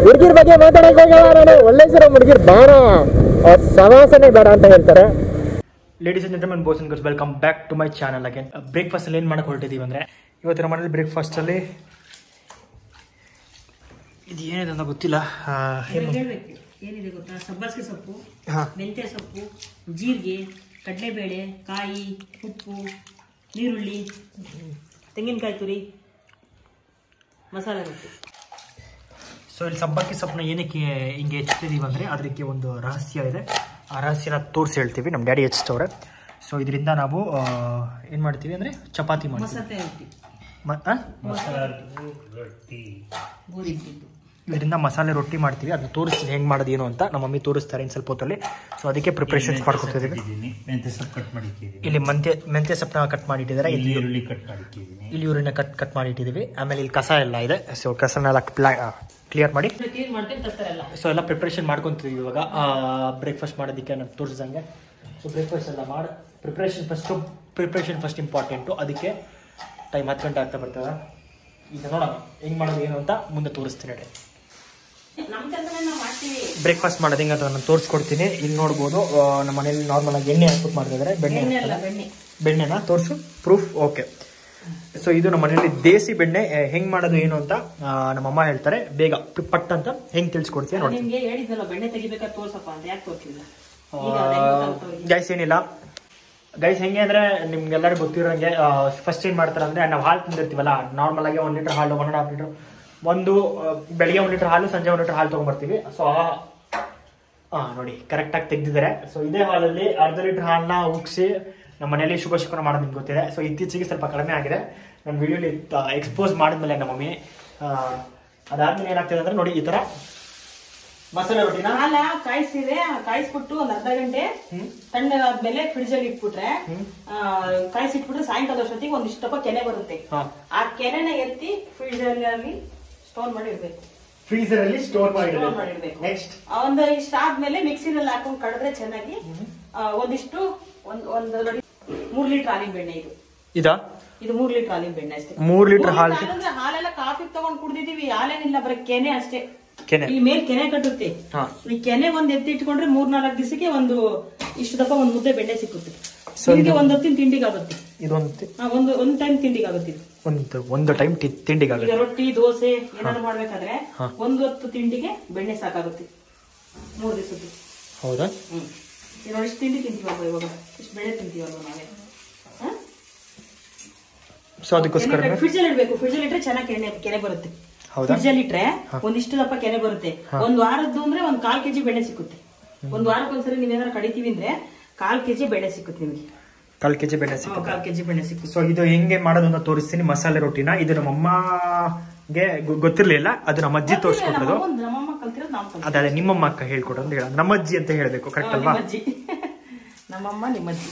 ಹುಡುಗಿರ್ ಬಗ್ಗೆ ಮಾತಾಡಕ್ ಹೋಗಲ್ಲ ನಾನು ಒಳ್ಳೆ ಸರ ಹುಡುಗಿರ್ ಬಾರ ಅವ್ರ ಸವಾಸನೆ ಬೇಡ ಅಂತ ಹೇಳ್ತಾರೆ ladies and gentleman boys and girls welcome back to my channel again breakfast ಅಲ್ಲಿ ಏನು ಮಾಡಕ್ಕೆ ಹೊರಟಿದ್ದೀವಿ ಅಂದರೆ ಇವತ್ತಿನ ಮನೇಲಿ ಬ್ರೇಕ್ಫಾಸ್ಟ್ ಅಲ್ಲಿ ಇದು ಏನಿದೆ ಅಂತ ಗೊತ್ತಿಲ್ಲ ಆ, ಏನು ಹೇಳ್ಬೇಕು ಏನಿದೆ ಗೊತ್ತಾ ಸಬ್ಬಾಸಿಗೆ ಸೊಪ್ಪು ಹಾ. ಮೆಂತ್ಯ ಸೊಪ್ಪು ಜೀರಿಗೆ ಕಡಲೆಬೇಳೆ ಕಾಯಿ ಉಪ್ಪು ನೀರುಳ್ಳಿ ತೆಂಗಿನಕಾಯಿ ತುರಿ ಮಸಾಲೆ ರೊಟ್ಟಿ ಸೊ ಇಲ್ಲಿ ಸಬ್ಬಕ್ಕಿ ಸೊಪ್ಪನ್ನ ಏನಕ್ಕೆ ಹಿಂಗೆ ಹೆಚ್ಚಿದ್ದೀವಿ ಅಂದರೆ ಅದಕ್ಕೆ ಒಂದು ರಹಸ್ಯ ಇದೆ ಆ ರಹಸ್ಯನ ತೋರಿಸಿ ಹೇಳ್ತೀವಿ ನಮ್ಮ ಡ್ಯಾಡಿ ಹೆಚ್ಚಿಸ್ತವ್ರೆ ಸೊ ಇದರಿಂದ ನಾವು ಏನು ಮಾಡ್ತೀವಿ ಅಂದರೆ ಚಪಾತಿ ಮಾಡ್ತೀವಿ ಮಸಾಲೆ ರೊಟ್ಟಿ ಮ- ಆ? ಗೋಧಿ ಹಿಟ್ಟಿದ್ದು ಇದರಿಂದ ಮಸಾಲೆ ರೊಟ್ಟಿ ಮಾಡ್ತೀವಿ ಅದನ್ನ ತೋರಿಸ್ತೀನಿ ಹೆಂಗೆ ಮಾಡೋದು ಏನು ಅಂತ ನಮ್ಮ ಮಮ್ಮಿ ತೋರಿಸ್ತಾರೆ ಇನ್ನು ಸ್ವಲ್ಪ ಹೊತ್ತಲ್ಲಿ ಸೊ ಅದಕ್ಕೆ ಪ್ರಿಪ್ರೇಷನ್ಸ್ ಮಾಡ್ಕೊತಿದ್ದೀವಿ ಮೆಂತ್ಯ ಸೊಪ್ಪು ಕಟ್ ಮಾಡಿಟ್ಟಿದ್ದೀನಿ ಇಲ್ಲಿ ಮೆಂತ್ಯ ಮೆಂತ್ಯ ಸೊಪ್ಪನ್ನ ಕಟ್ ಮಾಡಿಟ್ಟಿದ್ದಾರೆ ಇಲ್ಲಿ ಈರುಳ್ಳಿ ಕಟ್ ಮಾಡಿಟ್ಟಿದ್ದೀನಿ ಇಲ್ಲಿ ಇವ್ರನ್ನ ಕಟ್ ಕಟ್ ಮಾಡಿ ಇಟ್ಟಿದ್ದೀವಿ ಆಮೇಲೆ ಇಲ್ಲಿ ಕಸ ಎಲ್ಲ ಇದೆ ಸೊ ಕಸನೆಲ್ಲ ಕ್ಲಿಯರ್ ಮಾಡಿ ಕ್ಲೀನ್ ಮಾಡ್ಕೊಂಡು ತರ್ತಾರಲ್ಲ ಸೊ ಎಲ್ಲ ಪ್ರಿಪ್ರೇಷನ್ ಮಾಡ್ಕೊತೀವಿ ಇವಾಗ ಬ್ರೇಕ್ಫಾಸ್ಟ್ ಮಾಡೋದಕ್ಕೆ ನಾನು ತೋರಿಸಿದಂಗೆ ಸೊ ಬ್ರೇಕ್ಫಾಸ್ಟ್ ಎಲ್ಲ ಮಾಡಿ preparation first preparation first important ಅದಕ್ಕೆ ಟೈಮ್ ಹತ್ತು ಗಂಟೆ ಆಗ್ತಾ ಬರ್ತದೆ ಈಗ ನೋಡೋಣ ಹೆಂಗೆ ಮಾಡೋದು ಏನು ಅಂತ ಮುಂದೆ ತೋರಿಸ್ತೀನಿ ಹೇಳಿ ನಮ್ಮ ಕೆಲಸ ನಾವು ಮಾಡ್ತೀವಿ ಬ್ರೇಕ್ಫಾಸ್ಟ್ ಮಾಡೋದು ಹೆಂಗೆ ಅಂತ ನಾನು ತೋರಿಸ್ಕೊಡ್ತೀನಿ ಇಲ್ಲಿ ನೋಡ್ಬೋದು ಆ, ನಮ್ಮ ಮನೇಲಿ ನಾರ್ಮಲ್ ಆಗಿ ಎಣ್ಣೆ ಹಾಕ್ಬಿಟ್ಟು ಮಾಡ್ತಿದ್ದಾರೆ ಬೆಣ್ಣೆ ಎಣ್ಣೆ ಅಲ್ಲ ಹಾಕ್ತಾರೆ. ಬೆಣ್ಣೆ ಬೆಣ್ಣೆನ ತೋರಿಸು ಪ್ರೂಫ್ ಓಕೆ ಸೊ ಇದು ನಮ್ಮ ಮನೇಲಿ ದೇಸಿ ಬೆಣ್ಣೆ ಆ, ಹೆಂಗ್ ಮಾಡೋದು ಏನು ಅಂತ ಆ, ನಮ್ಮಮ್ಮ ಹೇಳ್ತಾರೆ ಬೇಗ ಪ್- ಪಟ್ ಅಂತ ಹೆಂಗ್ ತಿಳಿಸ್ಕೊಡ್ತೀವಿ ನೋಡಿ ನಿಮ್ಗೆ ಹೇಳಿದ್ನಲ್ಲ ಬೆಣ್ಣೆ ತೆಗಿಬೇಕಾದ್ರೆ ತೋರ್ಸಪ್ಪ ಅಂತ ಯಾಕೆ ತೋರ್ಸಿಲ್ಲ ಈಗ ಅದ್ ಹೆಂಗ್ ಗೊತ್ತಾಗ್ತವೆ ಈಗ? ಗೈಸ್ ಏನಿಲ್ಲ ಗೈಸ್ ಹೆಂಗೆ ಅಂದ್ರೆ ನಿಮ್ಗೆಲ್ಲರಿಗೂ ಗೊತ್ತಿರೋಂಗೆ ಫಸ್ಟ್ ಏನ್ ಮಾಡ್ತಾರೆ ಅಂದ್ರೆ ನಾವು ಹಾಲು ತಂದಿರ್ತೀವಲ್ಲ ನಾರ್ಮಲ್ ಆಗಿ ಒಂದ್ ಲೀಟರ್ ಹಾಲು ಒನ್ ಅಂಡ್ ಹಾಫ್ ಲೀಟರ್ ಒಂದು ಆ, ಬೆಳಿಗ್ಗೆ ಒಂದ್ ಲೀಟರ್ ಹಾಲು ಸಂಜೆ ಒಂದ್ ಲೀಟರ್ ಹಾಲು ತಗೊಂಡ್ಬರ್ತೀವಿ ಸೊ ಹಾ ನೋಡಿ ಕರೆಕ್ಟ್ ಆಗಿ ತೆಗ್ದಿದ್ದಾರೆ ಸೊ ಇದೇ ಹಾಲಲ್ಲಿ ಅರ್ಧ ಲೀಟರ್ ಹಾಲನ್ನ ಉಗ್ಸಿ ನಮ್ಮ ಮನೇಲಿ ಶುಭ ಶುಕ್ರ ಮಾಡೋದು ನಿಮ್ಗೆ ಗೊತ್ತಿದೆ ಸೊ ಇತ್ತೀಚೆಗೆ ಸ್ವಲ್ಪ ಕಡಿಮೆ ಆಗಿದೆ ನನ್ನ ವಿಡಿಯೋಲಿ ಎಕ್ಸ್ಪೋಸ್ ಮಾಡಿದ್ಮೇಲೆ ನಮ್ಮ ಮಮ್ಮಿ ಆ, ಅದಾದ್ಮೇಲೆ ಏನಾಗ್ತಿದೆ ಅಂದ್ರೆ ನೋಡಿ ಈ ತರ ಮಸಾಲೆ ರೊಟ್ಟಿನ ಹಾಲ ಕಾಯಿಸಿದ್ರೆ ಕಾಯಿಸ್ಬಿಟ್ಟು ಒಂದ್ ಅರ್ಧ ಗಂಟೆ ತಣ್ಣಗಾದ್ಮೇಲೆ ಫ್ರಿಡ್ಜ್ ಅಲ್ಲಿ ಇಟ್ಬಿಟ್ರೆ ಆ, ಕಾಯಿಸಿಟ್ಬಿಟ್ರೆ ಸಾಯಂಕಾಲ ಅಷ್ಟೊತ್ತಿಗೆ ಒಂದಿಷ್ಟಪ್ಪ ಕೆನೆ ಬರುತ್ತೆ ಹಾ ಆ ಕೆನೆನ ಎತ್ತಿ ಫ್ರಿಡ್ಜ್ ಅಲ್ಲಿ ಸ್ಟೋರ್ ಮಾಡಿ ಇಡ್ಬೇಕು ಫ್ರೀಸರ್ ಅಲ್ಲಿ ಸ್ಟೋರ್ ಸ್ಟೋರ್ ಮಾಡಿಡಬೇಕು ಮಾಡಿಡ್ಬೇಕು ನೆಕ್ಸ್ಟ್ ಆ, ಒಂದು ಇಷ್ಟ ಆದ್ಮೇಲೆ ಮಿಕ್ಸಿನಲ್ಲಿ ಹಾಕೊಂಡು ಕಡಿದ್ರೆ ಚೆನ್ನಾಗಿ ಆ, ಒಂದಿಷ್ಟು ಒಂದ್ ಒಂದು ನೋಡಿ ಮೂರ್ ಲೀಟರ್ ಹಾಲಿನ ಬೆಣ್ಣೆ ಇದು ಇದಾ ಇದು ಮೂರ್ ಲೀಟರ್ ಹಾಲಿನ ಬೆಣ್ಣೆ ಅಷ್ಟೇ ಮೂರ್ ಲೀಟರ್ ಹಾಲು ಮೂರ್ ಅಂದ್ರೆ ಹಾಲೆಲ್ಲ ಕಾಫಿ ತಗೊಂಡ್ ಕುಡ್ದಿದೀವಿ ಹಾಲೇನಿಲ್ಲ ಬರೀ ಕೆನೆ ಅಷ್ಟೇ ಕೆನೆ ಈ ಮೇಲ್ ಕೆನೆ ಕಟ್ಟುತ್ತೆ ಹಾ ಈ ಕೆನೆ ಒಂದ್ ಎತ್ತಿ ಇಟ್ಕೊಂಡ್ರೆ ಮೂರ್ ನಾಲ್ಕು ದಿವಸಕ್ಕೆ ಒಂದು ಇಷ್ಟು ದಪ್ಪ ಒಂದ್ ಮುದ್ದೆ ಬೆಣ್ಣೆ ಸಿಕ್ಕುತ್ತೆ So ನಿಮಗೆ ಒಂದ್ ಹೊತ್ತಿನ ತಿಂಡಿಗಾಗುತ್ತೆ ಇದೊಂದು ತಿ- ಹಾ, ಒಂದು ಒಂದ್ ಟೈಮ್ ತಿಂಡಿಗಾಗುತ್ತೆ ಇದು ಒಂದು ಒಂದು ಟೈಮ್ ಈಗ ತಿಂಡಿಗಾಗುತ್ತೆ ರೊಟ್ಟಿ ದೋಸೆ ಏನಾದ್ರು ಮಾಡ್ಬೇಕಾದ್ರೆ ಒಂದ್ ಹೊತ್ತು ತಿಂಡಿಗೆ ಬೆಣ್ಣೆ ಸಾಕಾಗುತ್ತೆ ಮೂರ್ ದಿವಸದ್ದು ಹೌದಾ ಹ್ಮ್ ಈಗ ನೋಡಿ ಇಷ್ಟು ತಿಂಡಿ ತಿಂತೀವಲ್ವ ಇವಾಗ ಇಷ್ಟು ಬೆಳೆ ತಿಂತೀವಲ್ವ ನಾವೇ ಸೊ ಅದಕ್ಕೋಸ್ಕರ ಫ್ರಿಡ್ಜ್ ಅಲ್ಲಿ ಇಡ್ಬೇಕು ಫ್ರಿಡ್ಜ್ ಅಲ್ಲಿ ಇಟ್ರೆ ಚೆನ್ನಾಗಿ ಕೆನೆ ಕೆನೆ ಬರುತ್ತೆ ಹೌದಾ ಫ್ರಿಡ್ಜ್ ಅಲ್ಲಿ ಇಟ್ರೆ ಒಂದಿಷ್ಟು ದಪ್ಪ ಕೆನೆ ಬರುತ್ತೆ ಒಂದ್ ವಾರದ್ದು ಅಂದ್ರೆ ಒಂದ್ ಕಾಲ್ ಕೆಜಿ ಬೆಣ್ಣೆ ಸಿಕ್ಕುತ್ತೆ ಒಂದ್ ವಾರಕ್ಕೊಂದ್ಸರಿ ನೀವೇನಾದ್ರು ಕಡಿತೀವಿ ಅಂದ್ರೆ ಕಾಲ್ ಕೆಜಿ ಬೆಣ್ಣೆ ಸಿಕ್ಕುತ್ತೆ ನಿಮಗೆ ಕಾಲ್ ಕೆಜಿ ಬೆಣ್ಣೆ ಹ್ಮ್, ಸಿಗುತ್ತೆ ಕಾಲ್ ಕೆಜಿ ಬೆಣ್ಣೆ ಸಿಕ್ಕುತ್ತೆ ಸೊ ಇದು ಹೆಂಗೆ ಮಾಡೋದು ಅಂತ ತೋರಿಸ್ತೀನಿ ಮಸಾಲೆ ರೊಟ್ಟಿನ ಇದು ನಮ್ಮ ಅಮ್ಮಗೆ ಗೊ- ಗೊತ್ತಿರ್ಲಿಲ್ಲ ಅದು ನಮ್ಮ ಅಜ್ಜಿ ತೋರಿಸ್ಕೊಟ್ರದು ನಮ್ಮಮ್ಮ- ನಮ್ಮಮ್ಮ ಕಲ್ತಿರೋದು ನಾವು ಕಲ್ತಿರೋದು. ಅದೇ ನಿಮ್ಮಮ್ಮ ಅಕ್ಕ ಹೇಳ್ಕೊಟ್ರು ಅಂತ ಹೇಳ ನಮ್ಮ ಅಜ್ಜಿ ಅಂತ ಹೇಳ್ಬೇಕು ಕರೆಕ್ಟ್ ಹಾ, ಅಲ್ವಾ ನಿಮ್ಮ ಅಜ್ಜಿ ನಮ್ಮಮ್ಮ ನಿಮ್ಮಜ್ಜಿ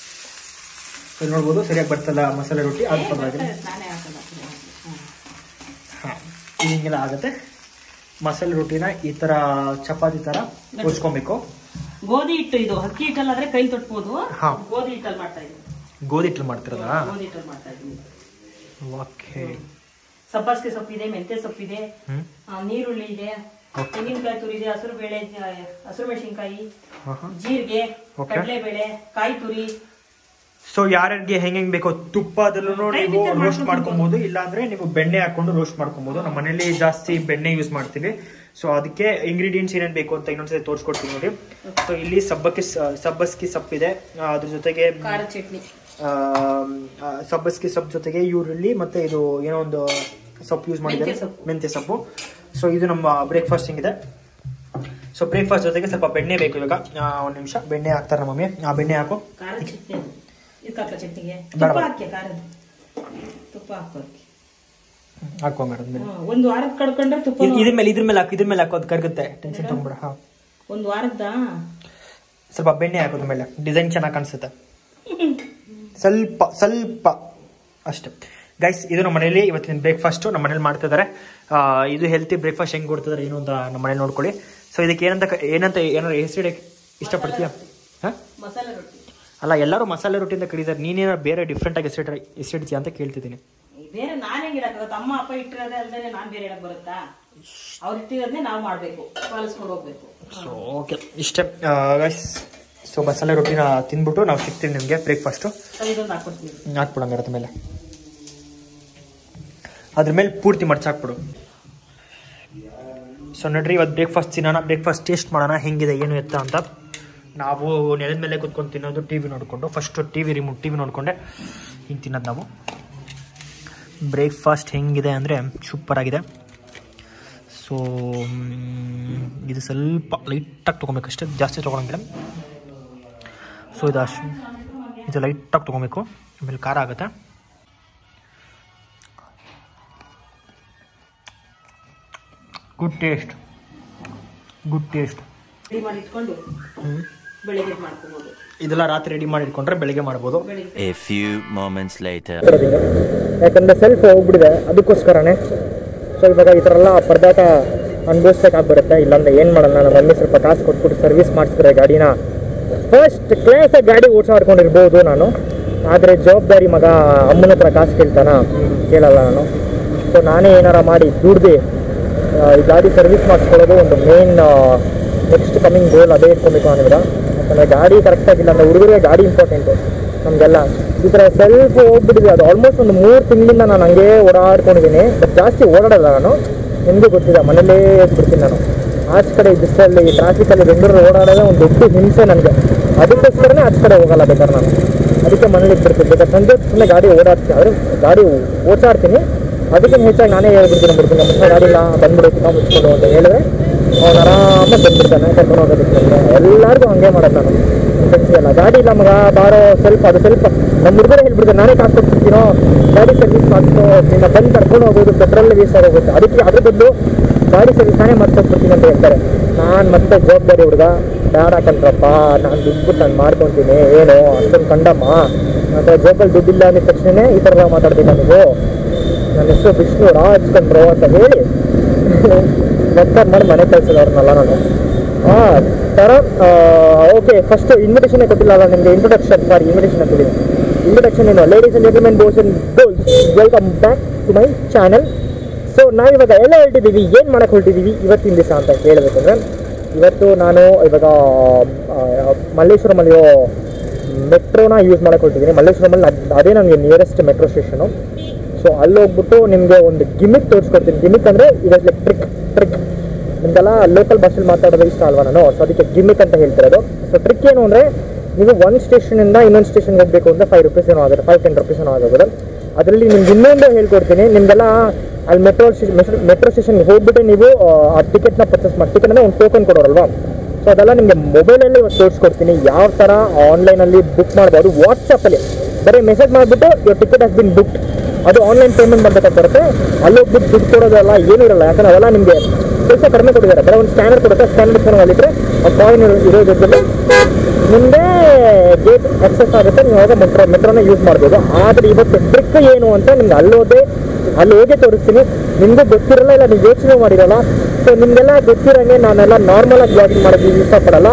ಸೊ ನೋಡ್ಬೋದು ಸರಿಯಾಗಿ ಬರ್ತಲ್ಲ ಮಸಾಲೆ ರೊಟ್ಟಿ ಅದು ಪರವಾಗಿಲ್ಲ ನಾನೇ ಹಾಕಲ್ಲ ಹ್ಮ್. ಹಾ ಇದು ಹಿಂಗೆಲ್ಲ ಆಗುತ್ತೆ ಮಸಾಲೆ ರೊಟ್ಟಿನ ಈ ತರ ಚಪಾತಿ ತರ ಉಸ್ಕೊಬೇಕು ಗೋಧಿ ಹಿಟ್ಟು ಇದು ಅಕ್ಕಿ ಹಿಟ್ಟಲ್ಲಾದ್ರೆ ಕೈ ತೊಟ್ಬೋದು ಹಾ. ಗೋಧಿ ಹಿಟ್ಟಲ್ಲಿ ಮಾಡ್ತಾ ಇದ್ದೀನಿ ಗೋಧಿ ಹಿಟ್ಟು ಮಾಡ್ತಿರೋದಾ ಗೋಧಿ ಹಿಟ್ಟಲ್ಲಿ ಮಾಡ್ತಾ ಇದ್ದೀನಿ ಓಕೆ ಸಬ್ಬಾಸ್ಗೆ ಸೊಪ್ಪಿದೆ ಮೆಂತ್ಯ ಸೊಪ್ಪಿದೆ ಹ್ಮ್ ಆ, ನೀರುಳ್ಳಿ ಇದೆ Okay. ತೆಂಗಿನಕಾಯಿ ತುರಿ ಇದೆ ಹಸಿರು ಬೇಳೆ ಆ, ಹಸಿರು ಮೆಣಸಿನ್ಕಾಯಿ ಹಾ ಹಾ ಜೀರಿಗೆ Okay. ಕಡಲೆಬೇಳೆ ಕಾಯಿ ತುರಿ ಸೊ ಯಾರ್ಯಾರಿಗೆ ಹೆಂಗ್ ಹೆಂಗ್ ಬೇಕೋ ತುಪ್ಪದಲ್ಲೂ Try ನೀವು with the ರೋಸ್ಟ್ ಮಾಡ್ಕೊಂಡು ಮಾಡ್ಕೊಬಹುದು ಇಲ್ಲಾಂದ್ರೆ ನೀವು ಬೆಣ್ಣೆ ಹಾಕೊಂಡು ರೋಸ್ಟ್ ಮಾಡ್ಕೊಬಹುದು ನಮ್ಮ ಮನೇಲಿ ಜಾಸ್ತಿ ಬೆಣ್ಣೆ ಯೂಸ್ ಮಾಡ್ತೀವಿ ಸೊ ಅದಕ್ಕೆ ಇಂಗ್ರೀಡಿಯೆಂಟ್ಸ್ ಏನೇನ್ ಬೇಕು ಅಂತ ಇನ್ನೊಂದ್ಸರಿ ತೋರಿಸ್ಕೊಡ್ತೀನಿ ನೋಡಿ ಸೊ ಇಲ್ಲಿ ಸಬ್ಬಕ್ಕಿ ಸ- ಸಬ್ಬಸ್ಗಿ ಸೊಪ್ಪಿದೆ ಆ, ಅದ್ರ ಜೊತೆಗೆ ಖಾರ ಚಟ್ನಿ ಆ, ಆ, ಸಬ್ಬಸ್ಗಿ ಸೊಪ್ಪು ಜೊತೆಗೆ ಈರುಳ್ಳಿ ಮತ್ತೆ ಇದು ಏನೋ ಒಂದು ಸೊಪ್ಪು ಯೂಸ್ ಮಾಡಿದ್ದಾರೆ ಮೆಂತ್ಯ ಸೊಪ್ಪು. ಮೆಂತ್ಯ ಸೊಪ್ಪು ಸೊ ಇದು ನಮ್ಮ ಬ್ರೇಕ್ಫಾಸ್ಟ್ ಹಿಂಗಿದೆ ಸೊ ಬ್ರೇಕ್ಫಾಸ್ಟ್ ಜೊತೆಗೆ ಸ್ವಲ್ಪ ಬೆಣ್ಣೆ ಬೇಕು ಇವಾಗ ಆ, ಒಂದ್ ನಿಮಿಷ ಬೆಣ್ಣೆ ಹಾಕ್ತಾರೆ ನಮ್ಮ ಮಮ್ಮಿ ಆ ಬೆಣ್ಣೆ ಹಾಕು ಖಾರ ಚಟ್ನಿ ಅದು. ಇದು ಕಾಕಲ ಚಟ್ನಿಗೆ ಬೇಡ, ತುಪ್ಪ ಬೇಡ. ಹಾಕಿ ಖಾರದ ತುಪ್ಪ ಹಾಕೋದಕ್ಕೆ ಹಾಕೋ ಮೇಡಮ್ ಒಂದು ವಾರದ ಕಡ್ಕೊಂಡ್ರೆ ತುಪ್ಪ ಇದ್ರ ಮೇಲೆ ಇದ್ರ ಮೇಲೆ ಹಾಕು ಇದ್ರ ಮೇಲೆ ಹಾಕು ಅದು ಕರಗುತ್ತೆ ಟೆನ್ಷನ್ ತಗೊಂಡ್ಬಿಡ ಹಾ ಒಂದು ವಾರದ ಸ್ವಲ್ಪ ಬೆಣ್ಣೆ ಹಾಕೋದ್ರ ಮೇಲೆ ಡಿಸೈನ್ ಚೆನ್ನಾಗಿ ಕಾಣಿಸುತ್ತೆ ಸ್ವಲ್ಪ ಸ್ವಲ್ಪ ಅಷ್ಟೇ ಗೈಸ್ ಇದು ನಮ್ಮ ಮನೇಲಿ ಇವತ್ತಿನ ಬ್ರೇಕ್ಫಾಸ್ಟು ನಮ್ಮ ಮನೇಲಿ ಮಾಡ್ತಿದ್ದಾರೆ ಆ, ಇದು ಹೆಲ್ತಿ ಬ್ರೇಕ್ಫಾಸ್ಟ್ ಹೆಂಗೆ ಕೊಡ್ತಿದ್ದಾರೆ ಏನು ಅಂತ ನಮ್ಮ ಮನೇಲಿ ನೋಡ್ಕೊಳ್ಳಿ ಸೊ ಇದಕ್ಕೆ ಏನಂತ ಕ- ಏನಂತ ಏನಾರು ಹೆಸರು ಇಷ್ಟಪಡ್ತೀಯಾ ಹಾಂ ಮಸಾಲೆ ರೊಟ್ಟಿ ಅಲ್ಲ ಎಲ್ಲರೂ ಮಸಾಲೆ ರೊಟ್ಟಿ ಅಂತ ಕರೀತಾರೆ ನೀನೇನೋ ಬೇರೆ ಡಿಫ್ರೆಂಟ್ ಆಗಿ ಹೆಸರು ಹೆಸರಿಡ್ತೀಯ ಅಂತ ಕೇಳ್ತಿದ್ದೀನಿ ಬೇರೆ ನಾನೇ ಹೇಳಕ್ಕಾಗತ್ತ ಅಮ್ಮ ಅಪ್ಪ ಇಟ್ಟಿರೋದೇ ಅಲ್ದೇನೆ ನಾನ್ ಬೇರೆ ಹೇಳಕ್ ಬರುತ್ತಾ ಅವ್ರು ಇಟ್ಟಿರೋದನ್ನೇ ನಾವು ಮಾಡ್ಬೇಕು ಪಾಲಿಸ್ಕೊಂಡು ಹೋಗ್ಬೇಕು ಸೊ ಓಕೆ ಇಷ್ಟೇ ಗೈಸ್ ಸೊ ಮಸಾಲೆ ರೊಟ್ಟಿನ ತಿಂದ್ಬಿಟ್ಟು ನಾವು ಸಿಗ್ತೀವಿ ನಿಮಗೆ ಬ್ರೇಕ್ಫಾಸ್ಟು ಸರಿ ಇದೊಂದು ಹಾಕ್ಕೊಡ್ತೀವಿ ಹಾಕ್ಬಿಡಂಗಾರ ಅದ್ರ ಮೇಲೆ ಅದ್ರ ಮೇಲೆ ಪೂರ್ತಿ ಮಡ್ಚ್ ಹಾಕ್ಬಿಡು ಸೊ ನೋಡ್ರಿ ಇವತ್ತು ಬ್ರೇಕ್ಫಾಸ್ಟ್ ತಿನ್ನೋಣ ಬ್ರೇಕ್ಫಾಸ್ಟ್ ಟೇಸ್ಟ್ ಮಾಡೋಣ ಹೆಂಗಿದೆ ಏನು ಎತ್ತ ಅಂತ ನಾವು ನೆಲದ ಮೇಲೆ ಕುತ್ಕೊಂಡು ತಿನ್ನೋದು ಟಿ ವಿ ನೋಡಿಕೊಂಡು first T V remote T V ನೋಡಿಕೊಂಡೆ ಹಿಂಗೆ ತಿನ್ನೋದು ನಾವು ಬ್ರೇಕ್ಫಾಸ್ಟ್ ಹೆಂಗಿದೆ ಅಂದರೆ ಸೂಪರ್ ಆಗಿದೆ ಸೊ ಇದು ಸ್ವಲ್ಪ ಲೈಟಾಗಿ ತೊಗೊಬೇಕಷ್ಟೇ ಜಾಸ್ತಿ ತೊಗೊಳಂಗಿಲ್ಲ ಸೊ ಇದು ಅಷ್ಟು ಇದು ಲೈಟಾಗಿ ತೊಗೊಬೇಕು ಆಮೇಲೆ ಖಾರ ಆಗುತ್ತೆ good taste good taste ready ಮಾಡಿ ಇಟ್ಕೊಂಡು ಬೆಳಿಗ್ಗೆ ಮಾಡ್ಕೋಬಹುದು ಇದೆಲ್ಲ ರಾತ್ರಿ ರೆಡಿ ಮಾಡಿ ಇಟ್ಕೊಂಡ್ರೆ ಬೆಳಿಗ್ಗೆ ಮಾಡ್ಬೋದು ಬೆಳಿಗ್ಗೆ A few moments later. ಕೊಡೋದಿಲ್ಲ ಯಾಕಂದ್ರೆ ಸೆಲ್ಫ್ ಹೋಗ್ಬಿಡಿದೆ ಅದಕ್ಕೋಸ್ಕರನೇ ಸೊ ಇವಾಗ ಈ ಥರ ಎಲ್ಲ ಪರದಾಟ ಅನುಭವಿಸ್ಬೇಕಾಗಿ ಬರುತ್ತೆ ಇಲ್ಲಾಂದ್ರೆ ಏನು ಮಾಡಲ್ಲ ನಮ್ಮ ಮಮ್ಮಿ ಸ್ವಲ್ಪ ಕಾಸು ಕೊಟ್ಬಿಟ್ಟು ಸರ್ವಿಸ್ ಮಾಡಿಸಿದ್ರೆ ಗಾಡಿನ ಫಸ್ಟ್ ಕ್ಲಾಸಾಗಿ ಗಾಡಿ ಓಡಿಸಾಡ್ಕೊಂಡಿರ್ಬೋದು ನಾನು ಆದರೆ ಜವಾಬ್ದಾರಿ ಮಗ ಅಮ್ಮನ ಹತ್ರ ಕಾಸು ಕೇಳ್ತಾನ ಕೇಳಲ್ಲ ನಾನು ಸೊ ನಾನೇ ಏನಾರ ಮಾಡಿ ದುಡ್ದು ಈ ಗಾಡಿ ಸರ್ವಿಸ್ ಮಾಡಿಸ್ಕೊಳ್ಳೋದು ಒಂದು ಮೇನ್ ನೆಕ್ಸ್ಟ್ ಕಮಿಂಗ್ ಗೋಲ್ ಅದೇ ಇಟ್ಕೊಬೇಕು ಅನ್ನೋದ್ರ ಯಾಕಂದರೆ ಗಾಡಿ ಕರೆಕ್ಟಾಗಿಲ್ಲ ಅಂದರೆ ಹುಡುಗರಿಗೆ ಗಾಡಿ ಇಂಪಾರ್ಟೆಂಟು ನಮಗೆಲ್ಲ ಈ ಥರ ಸೆಲ್ಫ್ ಹೋಗ್ಬಿಟ್ಟಿದೆ ಅದು ಆಲ್ಮೋಸ್ಟ್ ಒಂದು ಮೂರು ತಿಂಗಳಿಂದ ನಾನು ಹಂಗೆ ಓಡಾಡ್ಕೊಂಡಿದ್ದೀನಿ ಬಟ್ ಜಾಸ್ತಿ ಓಡಾಡಲ್ಲ ನಾನು ನಿಮಗೂ ಗೊತ್ತಿದೆ ಮನೇಲೇ ಬಿಡ್ತೀನಿ ನಾನು ಆಚೆ ಕಡೆ ಬಿಸಿಲಲ್ಲಿ ಟ್ರಾಫಿಕಲ್ಲಿ ಬೆಂಗಳೂರು ಓಡಾಡೋದೇ ಒಂದು ದೊಡ್ಡ ಹಿಂಸೆ ನನಗೆ ಅದಕ್ಕೋಸ್ಕರನೇ ಆಚೆ ಕಡೆ ಹೋಗಲ್ಲ ಬೇಕಾದ್ರೆ ನಾನು ಅದಕ್ಕೆ ಮನೇಲಿ ಬಿಡ್ತೀನಿ ಬೇಕಾದ್ರೆ ಸಂಜೆ ಸುಮ್ಮನೆ ಗಾಡಿ ಓಡಾಡ್ತೀನಿ ಆದರೆ ಗಾಡಿ ಓಡಿಸಾಡ್ತೀನಿ ಅದಕ್ಕೆ ಹೆಚ್ಚಾಗಿ ನಾನೇ ಹೇಳ್ಬಿಡ್ತೀನಿ ಬಿಡ್ತೀನಿ ನಮ್ಮ ಹತ್ರ ಗಾಡಿ ಇಲ್ಲ ಬಂದ್ಬಿಡು ನಾವು ಮುಚ್ಕೊಂಡು ಅಂತ ಹೇಳಿದ್ರೆ ಅವ್ನು ಆರಾಮಾಗಿ ಬಂದ್ಬಿಡ್ತಾನೆ ಕರ್ಕೊಂಡು ಹೋಗೋದಕ್ಕೆ ಎಲ್ಲರಿಗೂ ಹಂಗೆ ಮಾಡೋದು ನಾನು ಫ್ರೆಂಡ್ಸ್ ಎಲ್ಲ ಗಾಡಿ ಇಲ್ಲ ಮಗ ಬಾರೋ ಸ್ವಲ್ಪ ಅದು ಸ್ವಲ್ಪ ನಮ್ಮ ಹುಡುಗರೇ ಹೇಳ್ಬಿಡ್ತಾರೆ ನಾನೇ ಕಾಸು ಕೊಡ್ತಿದ್ದೀನೋ ಗಾಡಿ ಸರ್ವಿಸ್ ಮಾಡಿಸ್ಕೊ ನಿನ್ನ ಬಂದು ಕರ್ಕೊಂಡು ಹೋಗೋದು ಪೆಟ್ರೋಲ್ ವೇಸ್ಟ್ ಆಗೋಗುತ್ತೆ ಅದಕ್ಕೆ ಅದ್ರ ಬದಲು ಗಾಡಿ ಸರ್ವಿಸ್ ನಾನೇ ಮಾಡ್ಕೊಟ್ಬಿಡ್ತೀನಿ ಅಂತ ಹೇಳ್ತಾರೆ ನಾನು ಮತ್ತೆ ಜವಾಬ್ದಾರಿ ಹುಡುಗ ಬೇಡ ಕಣ್ರಪ್ಪ ನಾನು ದುಡ್ಡು ನಾನು ಮಾಡ್ಕೊತೀನಿ ಏನು ಅಷ್ಟೊಂದು ಕಂಡಮ್ಮ ಅಥವಾ ಜೋಬಲ್ಲಿ ದುಡ್ಡಿಲ್ಲ ಅಂದ ತಕ್ಷಣನೇ ಈ ಥರ ಮಾತಾಡ್ಬೇಕಾ ನೀವು ನನ್ನ ಹೆಸರು ವಿಷ್ಣು ರಾಜ್ ಕಂಡ್ರು ಅಂತ ಹೇಳಿ ರೆಕಾರ್ಡ್ ಮಾಡಿ ಮನೆ ಕಳ್ಸಿದವ್ರನ್ನಲ್ಲ ನಾನು ಆ ಥರ ಓಕೆ ಫಸ್ಟ್ ಇನ್ವಿಟೇಷನ್ ಕೊಟ್ಟಿಲ್ಲ ನಿಮಗೆ ಇಂಟ್ರೊಡಕ್ಷನ್ ಸಾರಿ ಇನ್ವಿಟೇಷನ್ ಹಾಕಿದ್ದೀನಿ ಇಂಟ್ರೊಡಕ್ಷನ್ ಏನು ladies and gentlemen boys and girls welcome back to my channel so ನಾವಿವಾಗ ಎಲ್ಲ ಹೊರಟಿದ್ದೀವಿ ಏನು ಮಾಡಕ್ಕೆ ಹೊರಟಿದ್ದೀವಿ ಇವತ್ತಿನ ದಿವಸ ಅಂತ ಹೇಳಬೇಕಂದ್ರೆ ಇವತ್ತು ನಾನು ಇವಾಗ ಆ, ಮಲ್ಲೇಶ್ವರಮಲ್ಲಿರೋ ಮೆಟ್ರೋನ ಯೂಸ್ ಮಾಡಕ್ಕೆ ಹೊರಟಿದ್ದೀನಿ ಮಲ್ಲೇಶ್ವರಮಲ್ಲಿ ಅದ್- ಅದೇ ನನಗೆ ನಿಯರೆಸ್ಟ್ ಮೆಟ್ರೋ ಸ್ಟೇಷನು ಸೊ ಅಲ್ಲಿ ಹೋಗ್ಬಿಟ್ಟು ನಿಮಗೆ ಒಂದು ಗಿಮಿಕ್ ತೋರಿಸ್ಕೊಡ್ತೀನಿ ಗಿಮಿಕ್ ಅಂದರೆ ಇದು ಲೈಕ್ ಟ್ರಿಕ್ ಟ್ರಿಕ್ ನಿಮ್ಗೆಲ್ಲ ಲೋಕಲ್ ಭಾಷೆಲಿ ಮಾತಾಡೋದು ಇಷ್ಟ ಅಲ್ವಾ ನಾನು ಸೊ ಅದಕ್ಕೆ ಗಿಮಿಕ್ ಅಂತ ಹೇಳ್ತಿರೋದು ಸೊ ಟ್ರಿಕ್ ಏನು ಅಂದರೆ ನೀವು ಒಂದು ಸ್ಟೇಷನಿಂದ ಇನ್ನೊಂದು ಸ್ಟೇಷನ್ಗೆ ಹೋಗಬೇಕು ಅಂದರೆ ಫೈವ್ ರುಪೀಸ್ ಏನೋ ಆಗುತ್ತೆ ಫೈವ್ ಟೆನ್ ರುಪೀಸ್ ಏನೋ ಆಗೋದು ಅದರಲ್ಲಿ ನಿಮ್ಗೆ ಇನ್ನೊಂದು ಹೇಳ್ಕೊಡ್ತೀನಿ ನಿಮಗೆಲ್ಲ ಅಲ್ಲಿ ಮೆಟ್ರೋ ಮೆಟ್ರೋ ಸ್ಟೇಷನ್ಗೆ ಹೋಗ್ಬಿಟ್ಟು ನೀವು ಆ ಟಿಕೆಟ್ನ ಪರ್ಚೇಸ್ ಮಾಡಿ ಟಿಕೆಟ್ ಅಂದರೆ ಒಂದು ಟೋಕನ್ ಕೊಡೋರಲ್ವಾ ಸೊ ಅದೆಲ್ಲ ನಿಮಗೆ ಮೊಬೈಲಲ್ಲಿ ಇವತ್ತು ತೋರಿಸ್ಕೊಡ್ತೀನಿ ಯಾವ ಥರ ಆನ್ಲೈನಲ್ಲಿ ಬುಕ್ ಮಾಡ್ಬೋದು ವಾಟ್ಸಪ್ಪಲ್ಲಿ ಬರೀ ಮೆಸೇಜ್ ಮಾಡಿಬಿಟ್ಟು your ticket has been booked ಅದು ಆನ್ಲೈನ್ ಪೇಮೆಂಟ್ ಮಾಡ್ಬೇಕಾಗಿ ಬರುತ್ತೆ ಅಲ್ಲಿ ಹೋಗ್ಬಿಟ್ಟು ದುಡ್ಡು ಕೊಡೋದೆಲ್ಲ ಏನೂ ಇರಲ್ಲ ಯಾಕಂದ್ರೆ ಅವೆಲ್ಲ ನಿಮಗೆ ಕೆಲಸ ಕಡಿಮೆ ಕೊಟ್ಟಿದ್ದಾರೆ ಬರೀ ಒಂದು ಸ್ಕ್ಯಾನರ್ ಕೊಡುತ್ತೆ ಸ್ಕ್ಯಾನರ್ ಫೋನ್ ಅಲ್ಲಿದ್ರೆ ಆ ಕಾಯಿನ್ ಇರೋ ಜೊತೆಗೆ ನಿಮ್ಮದೇ ಗೇಟ್ ಆಕ್ಸೆಸ್ ಆಗುತ್ತೆ ನೀವು ಅವಾಗ ಮೆಟ್ರೋ ಮೆಟ್ರೋನ ಯೂಸ್ ಮಾಡ್ಬೋದು ಆದರೆ ಇವತ್ತು ಟ್ರಿಕ್ ಏನು ಅಂತ ನಿಮ್ಗೆ ಅಲ್ಲೋದೆ ಅಲ್ಲಿ ಹೋಗಿ ತೋರಿಸ್ತೀನಿ ನಿಮಗೂ ಗೊತ್ತಿರಲ್ಲ ಇಲ್ಲ ನೀವು ಯೋಚನೆ ಮಾಡಿರಲ್ಲ ಸೊ ನಿಮಗೆಲ್ಲ ಗೊತ್ತಿರಂಗೆ ನಾನೆಲ್ಲ ನಾರ್ಮಲಾಗಿ ಬ್ಲಾಗಿಂಗ್ ಮಾಡೋಕ್ಕೆ ಇಷ್ಟಪಡಲ್ಲ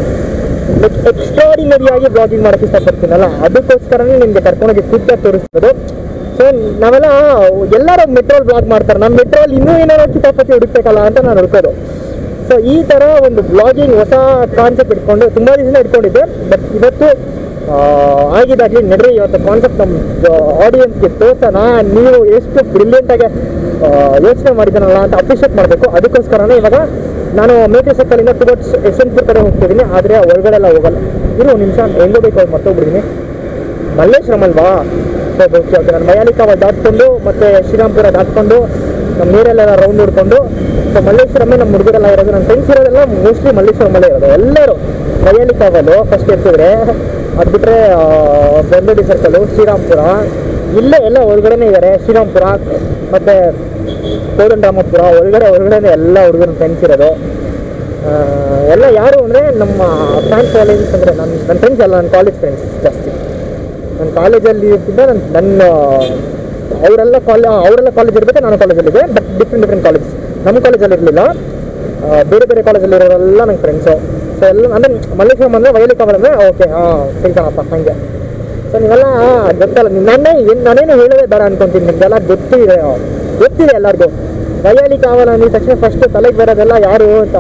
ಲೈಕ್ ಎಕ್ಸ್ಟ್ರಾಡಿನರಿ ಆಗಿ ಬ್ಲಾಗಿಂಗ್ ಮಾಡೋಕ್ಕೆ ಇಷ್ಟಪಡ್ತೀನಲ್ಲ ಅದಕ್ಕೋಸ್ಕರನೇ ನಿಮಗೆ ಕರ್ಕೊಂಡೋಗಿ ಕೂತಾಗಿ ತೋರಿಸ್ಬೋದು ಸೊ ನಾವೆಲ್ಲ ಎಲ್ಲರೂ ಮೆಟ್ರೋಲ್ ಬ್ಲಾಗ್ ಮಾಡ್ತಾರೆ ನಮ್ಮ ಮೆಟ್ರೋಲ್ ಇನ್ನೂ ಏನಾದ್ರು ಕಿತಾಪತಿ ಹುಡುಕ್ಬೇಕಲ್ಲ ಅಂತ ನಾನು ಹುಡುಕೋದು ಸೊ ಈ ಥರ ಒಂದು ಬ್ಲಾಗಿಂಗ್ ಹೊಸ ಕಾನ್ಸೆಪ್ಟ್ ಇಟ್ಕೊಂಡು ತುಂಬ ದಿವಸ ಇಟ್ಕೊಂಡಿದ್ದೆ ಬಟ್ ಇವತ್ತು ಆ, ಆಗಿದ್ದಾಗಲಿ ನಡ್ರಿ ಇವತ್ತು ಕಾನ್ಸೆಪ್ಟ್ ನಮ್ಮ ಆಡಿಯನ್ಸ್ಗೆ ತೋರ್ಸೋಣ ನೀವು ಎಷ್ಟು ಬ್ರಿಲಿಯಂಟಾಗಿ ಯೋಚನೆ ಮಾಡಿದ್ದೀನಲ್ಲ ಅಂತ ಅಪ್ರಿಷಿಯೇಟ್ ಮಾಡಬೇಕು ಅದಕ್ಕೋಸ್ಕರನೇ ಇವಾಗ ನಾನು ಮೇಕೆ ಸರ್ಕಲಿಂದ ಟುವರ್ಡ್ಸ್ ಯಶವಂತಪುರ ಕಡೆ ಹೋಗ್ತಿದ್ದೀನಿ ಆದರೆ ಒಳಗಡೆ ಎಲ್ಲ ಹೋಗಲ್ಲ ಇರು ಒಂದು ನಿಮಿಷ ಹೆಂಗೋ ಬೇಕು ಅವ್ರು ಮರ್ತೋಗ್ಬಿಟ್ಟಿದ್ದೀನಿ ಮಲ್ಲೇಶ್ವರಂ ಅಲ್ವಾ ಸೊ ಓಕೆ ಓಕೆ ನಾನು ಮಯಾಲಿಕಾವ ದಾಟ್ಕೊಂಡು ಮತ್ತು ಶ್ರೀರಾಮ್ಪುರ ದಾಟ್ಕೊಂಡು ನಮ್ಮ ನೀರೆಲ್ಲ ರೌಂಡ್ ಹೊಡ್ಕೊಂಡು ಸೊ ಮಲ್ಲೇಶ್ವರಮೇ ನಮ್ಮ ಹುಡುಗರೆಲ್ಲ ಇರೋದು ನನ್ನ ಫ್ರೆಂಡ್ಸ್ ಇರೋದೆಲ್ಲ ಮೋಸ್ಟ್ಲಿ ಮಲ್ಲೇಶ್ವರಮಲ್ಲೇ ಇರೋದು ಎಲ್ಲರೂ ಮಯಾಲಿಕಾವಲು ಫಸ್ಟ್ ಇರ್ತಿದ್ರೆ ಅದು ಬಿಟ್ಟರೆ ಬೆಂದಡಿ ಸರ್ಕಲು ಶ್ರೀರಾಮ್ಪುರ ಇಲ್ಲೇ ಎಲ್ಲ ಒಳಗಡೆನೇ ಇದ್ದಾರೆ ಶ್ರೀರಾಮ್ಪುರ ಮತ್ತು ಕೋದಂಡರಾಮಪುರ ಒಳಗಡೆ ಒಳಗಡೆ ಎಲ್ಲ ಹುಡುಗರ ಫ್ರೆಂಡ್ಸ್ ಇರೋದು ಆ, ಎಲ್ಲ ಯಾರು ಅಂದರೆ ನಮ್ಮ ಫ್ಯಾನ್ ಕಾಲೇಜಸ್ ಅಂದರೆ ನನ್ನ ನನ್ನ ಫ್ರೆಂಡ್ಸ್ ಎಲ್ಲ ನನ್ನ ಕಾಲೇಜ್ ಫ್ರೆಂಡ್ಸ್ ಜಾಸ್ತಿ ನನ್ನ ಕಾಲೇಜಲ್ಲಿ ಇರ್ತಿದ್ದ ನನ್ನ ನನ್ನ ಅವರೆಲ್ಲ ಕಾಲೇ ಅವರೆಲ್ಲ ಕಾಲೇಜ್ ಇರಬೇಕು ನಾನು ಕಾಲೇಜಲ್ಲಿದೆ ಬಟ್ ಡಿಫ್ರೆಂಟ್ ಡಿಫ್ರೆಂಟ್ ಕಾಲೇಜ್ ನಮ್ಮ ಕಾಲೇಜಲ್ಲಿ ಇರಲಿಲ್ಲ ಬೇರೆ ಬೇರೆ ಕಾಲೇಜಲ್ಲಿ ಇರೋರೆಲ್ಲ ನನ್ನ ಫ್ರೆಂಡ್ಸು ಸೊ ಎಲ್ಲ ಅಂದರೆ ಮಲ್ಲೇಶ್ವರಂ ಅಂದರೆ ವಯಲಿ ಕಾವಲ್ ಅಂದರೆ ಓಕೆ ಹಾಂ ತಿಳ್ಕೊಳಪ್ಪ ಹಾಗೆ ಸೊ ನೀವೆಲ್ಲ ಗೊತ್ತಲ್ಲ ನಾನೇ ಏನ್- ನಾನೇನು ಹೇಳೋದೇ ಬೇಡ ಅನ್ಕೊಂತೀನಿ ನಿಮ್ಗೆಲ್ಲ ಗೊತ್ತಿದೆ ಗೊತ್ತಿದೆ ಎಲ್ಲರಿಗೂ ಕೈಯಲ್ಲಿ ಕಾವಲ ಅಂದಿದ ತಕ್ಷಣ ಫಸ್ಟ್ ತಲೆಗೆ ಬರೋದೆಲ್ಲ ಯಾರು ಅಂತ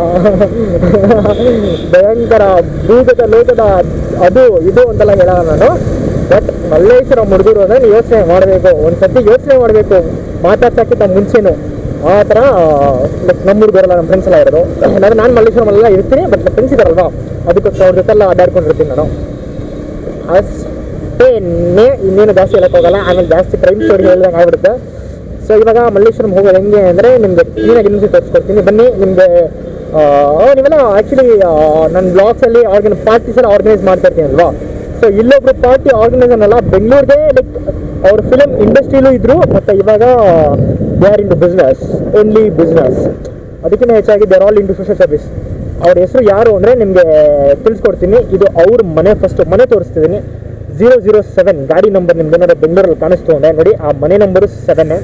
ಭಯಂಕರ ಭೂತದ ಲೋಕದ ಅದು ಇದು ಅಂತೆಲ್ಲ ಹೇಳಲ್ಲ ನಾನು ಬಟ್ ಮಲ್ಲೇಶ್ವರ ಮುಡುಗರು ಅಂದ್ರೆ ನೀವು ಯೋಚನೆ ಮಾಡಬೇಕು ಒಂದ್ಸತಿ ಯೋಚನೆ ಮಾಡಬೇಕು ಮಾತಾಡ್ಸಕ್ಕಿಂತ ಮುಂಚೆನು ಆ ಥರ ಲೈಕ್ ನಮ್ಮ ಹುಡುಗರೆಲ್ಲ ನಮ್ಮ ಫ್ರೆಂಡ್ಸ್ ಎಲ್ಲ ಇರೋದು ನಾನು ನಾನು ಮಲ್ಲೇಶ್ವರಮಲ್ಲೆಲ್ಲ ಇರ್ತೀನಿ ಬಟ್ ನನ್ನ ಫ್ರೆಂಡ್ಸ್ ಇದಾರಲ್ವಾ ಅದಕ್ಕೋಸ್ಕರ ಅವ್ರ ಜೊತೆ ಎಲ್ಲ ಅಡ್ಡಾಡ್ಕೊಂಡಿರ್ತೀನಿ ನಾನು ಅಷ್ಟೇ ಇನ್ನೇನು ಜಾಸ್ತಿ ಹೇಳಕ್ ಹೋಗಲ್ಲ ಆಮೇಲೆ ಜಾಸ್ತಿ ಕ್ರೈಮ್ ಸ್ಟೋರಿ ಹೇಳ್ದಂಗೆ ಆಗ್ಬಿಡುತ್ತೆ ಸೊ ಇವಾಗ ಮಲ್ಲೇಶ್ವರಂ ಹೋಗೋದು ಹೆಂಗೆ ಅಂದರೆ ನಿಮಗೆ ಕ್ಲೀನಾಗಿ ಇನ್ನೊಂದು ತೋರಿಸ್ಕೊಡ್ತೀನಿ ಬನ್ನಿ ನಿಮಗೆ ನೀವೆಲ್ಲ ಆ್ಯಕ್ಚುಲಿ ನನ್ನ ಬ್ಲಾಗ್ಸಲ್ಲಿ ಆರ್ಗನ್ ಪಾರ್ಟೀಸ್ ಎಲ್ಲ ಆರ್ಗನೈಸ್ ಮಾಡ್ತಾ ಇರ್ತೀನಿ ಅಲ್ವಾ ಸೊ ಇಲ್ಲೊಬ್ರು ಪಾರ್ಟಿ ಆರ್ಗನೈಸರ್ ಅಲ್ಲ ಬೆಂಗಳೂರಿಗೆ ಲೈಕ್ ಅವ್ರ ಫಿಲಮ್ ಇಂಡಸ್ಟ್ರಿಲೂ ಇದ್ರು ಮತ್ತು ಇವಾಗ they are into business only business ಅದಕ್ಕಿಂತ ಹೆಚ್ಚಾಗಿ they're all into social service ಅವ್ರ ಹೆಸರು ಯಾರು ಅಂದರೆ ನಿಮಗೆ ತಿಳಿಸ್ಕೊಡ್ತೀನಿ ಇದು ಅವ್ರ ಮನೆ ಫಸ್ಟ್ ಮನೆ ತೋರಿಸ್ತಿದ್ದೀನಿ ಜೀರೋ ಜೀರೋ ಸೆವೆನ್ ಗಾಡಿ ನಂಬರ್ ನಿಮ್ಗೆ ಏನಾದ್ರು ಬೆಂಗಳೂರಲ್ಲಿ ಕಾಣಿಸ್ತು ಅಂದರೆ ನೋಡಿ ಆ ಮನೆ ನಂಬರು ಸೆವೆನ್ನೇ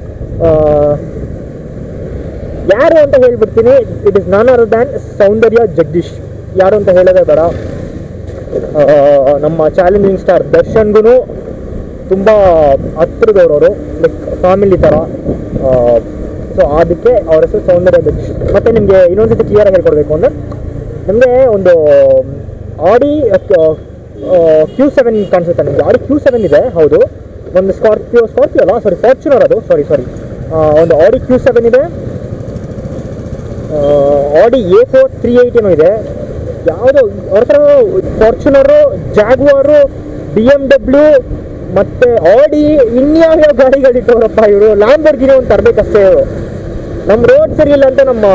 ಯಾರು ಅಂತ ಹೇಳ್ಬಿಡ್ತೀನಿ it is none other than Soundarya Jagadish ಯಾರು ಅಂತ ಹೇಳೋದೇ ಬೇಡ ಆ, ನಮ್ಮ ಚಾಲೆಂಜಿಂಗ್ ಸ್ಟಾರ್ ದರ್ಶನ್ಗೂ ತುಂಬ ಹತ್ರದವ್ರವರು ಲೈಕ್ ಫ್ಯಾಮಿಲಿ ಥರ ಸೊ ಅದಕ್ಕೆ ಅವ್ರ ಹೆಸರು ಸೌಂದರ್ಯ ಜಗದೀಶ್ ಮತ್ತು ನಿಮಗೆ ಇನ್ನೊಂದ್ಸತಿ ಕ್ಲಿಯರ್ ಆಗಿ ಹೇಳ್ಕೊಡ್ಬೇಕು ಅಂದರೆ ನಿಮಗೆ ಒಂದು ಆಡಿ ಕ್ಯೂ ಸೆವೆನ್ ಕಾಣಿಸುತ್ತೆ ನಿಮಗೆ ಆಡಿ ಕ್ಯೂ ಸೆವೆನ್ ಇದೆ ಹೌದು ಒಂದು ಸ್ಕಾರ್ಪಿಯೋ ಸ್ಕಾರ್ಪಿಯೋ ಅಲ್ಲ ಸಾರಿ ಫಾರ್ಚುನರ್ ಅದು ಸಾರಿ ಸಾರಿ ಒಂದು ಆಡಿ ಕ್ಯೂ ಸೆವೆನ್ ಇದೆ ಆಡಿ ಎ ಫೋರ್ ತ್ರೀ ಏಯ್ಟ್ ಏನೋ ಇದೆ ಯಾವುದೋ ಅವ್ರ ಹತ್ರ Fortuner Jaguar B M W ಮತ್ತೆ ಆಡಿ ಇನ್ಯಾವ್ಯಾವ ಗಾಡಿಗಳಿಟ್ಟವರಪ್ಪ ಇವರು ಲ್ಯಾಂಬರ್ಗಿನಿ ಒಂದು ತರಬೇಕಷ್ಟೇ ಇವರು ನಮ್ಮ ರೋಡ್ ಸರಿ ಇಲ್ಲ ಅಂತ ನಮ್ಮ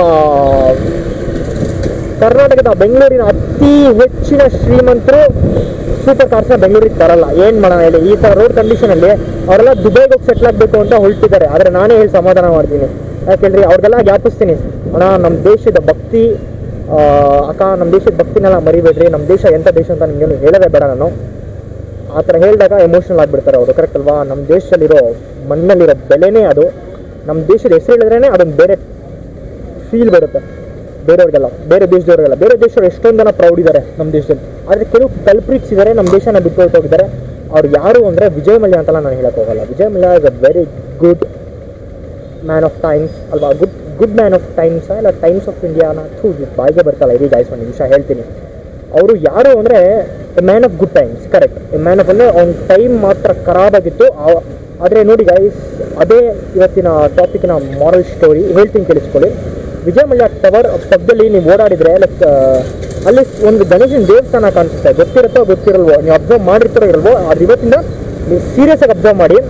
ಕರ್ನಾಟಕದ ಬೆಂಗಳೂರಿನ ಅತಿ ಹೆಚ್ಚಿನ ಶ್ರೀಮಂತರು ಸೂಪರ್ ಕಾರ್ಸ್ನ ಬೆಂಗಳೂರಿಗೆ ತರಲ್ಲ ಏನು ಮಾಡೋಣ ಹೇಳಿ ಈ ಥರ ರೋಡ್ ಕಂಡೀಷನಲ್ಲಿ ಅವರೆಲ್ಲ ದುಬೈಗೆ ಹೋಗಿ ಸೆಟ್ಲ್ ಆಗಬೇಕು ಅಂತ ಹೊರಟಿದ್ದಾರೆ ಆದರೆ ನಾನೇ ಹೇಳಿ ಸಮಾಧಾನ ಮಾಡ್ತೀನಿ ಯಾಕೆಂದ್ರೆ ಅವ್ರಿಗೆಲ್ಲ ಜ್ಞಾಪಿಸ್ತೀನಿ ಅಣ್ಣ ನಮ್ಮ ದೇಶದ ಭಕ್ತಿ ಆ, ಅಕ್ಕ ನಮ್ಮ ದೇಶದ ಭಕ್ತಿನೆಲ್ಲ ಮರಿಬೇಡ್ರಿ ನಮ್ಮ ದೇಶ ಎಂಥ ದೇಶ ಅಂತ ನಿಮ್ಗೇನು ಹೇಳೋದೇ ಬೇಡ ನಾನು ಆ ಥರ ಹೇಳಿದಾಗ ಎಮೋಷನಲ್ ಆಗಿಬಿಡ್ತಾರೆ ಅವರು ಕರೆಕ್ಟ್ ಅಲ್ವಾ ನಮ್ಮ ದೇಶದಲ್ಲಿರೋ ಮಣ್ಣಲ್ಲಿರೋ ಬೆಲೆನೇ ಅದು ನಮ್ಮ ದೇಶದ ಹೆಸರು ಹೇಳಿದ್ರೇ ಅದೊಂದು ಬೇರೆ ಫೀಲ್ ಬರುತ್ತೆ ಬೇರೆಯವ್ರಿಗೆಲ್ಲ ಬೇರೆ ದೇಶದವ್ರಿಗೆಲ್ಲ ಬೇರೆ ದೇಶದವ್ರು ಎಷ್ಟೊಂದು ಜನ ಪ್ರೌಡ್ ಇದ್ದಾರೆ ನಮ್ಮ ದೇಶದಲ್ಲಿ ಆದರೆ ಕೆಲವು ಕಲ್ಪ್ರಿಟ್ಸ್ ಇದ್ದಾರೆ ನಮ್ಮ ದೇಶನ ಬಿಟ್ಟು ಹೊರಟೋಗಿದ್ದಾರೆ ಅವ್ರು ಯಾರು ಅಂದರೆ ವಿಜಯ್ ಮಲ್ಯ ಅಂತೆಲ್ಲ ನಾನು ಹೇಳಕ್ ಹೋಗಲ್ಲ Vijay Mallya is a very good man of times ಅಲ್ವಾ good good man of times ಇಲ್ಲ ಟೈಮ್ಸ್ ಆಫ್ ಇಂಡಿಯಾನ ಥೂ ಬಾಯಿಗೆ ಬರ್ತಲ್ಲ ಇರಿ ಗಾಯ್ಸ್ ಒಂದು ನಿಮಿಷ ಹೇಳ್ತೀನಿ ಅವರು ಯಾರು ಅಂದರೆ a man of good times correct a man of ಅಂದರೆ ಅವ್ನ ಟೈಮ್ ಮಾತ್ರ ಖರಾಬಾಗಿತ್ತು ಆದರೆ ನೋಡಿ ಗೈಸ್ ಅದೇ ಇವತ್ತಿನ ಟಾಪಿಕ್ನ ಮಾರಲ್ ಸ್ಟೋರಿ ಹೇಳ್ತೀನಿ ಕೇಳಿಸ್ಕೊಳ್ಳಿ ವಿಜಯ ಮಲ್ಯ ಟವರ್ ಪಕ್ಕದಲ್ಲಿ ನೀವು ಓಡಾಡಿದ್ರೆ ಲೈಕ್ ಅಲ್ಲಿ ಒಂದು ಗಣೇಶನ ದೇವಸ್ಥಾನ ಕಾಣಿಸುತ್ತೆ ಗೊತ್ತಿರುತ್ತೋ ಗೊತ್ತಿರಲ್ವೋ ನೀವು ಅಬ್ಸರ್ವ್ ಮಾಡಿರ್ತಾರೋ ಇರಲ್ವೋ ಅದು ಇವತ್ತಿಂದ ನೀವು ಸೀರಿಯಸ್ ಆಗಿ ಅಬ್ಸರ್ವ್ ಮಾಡಿ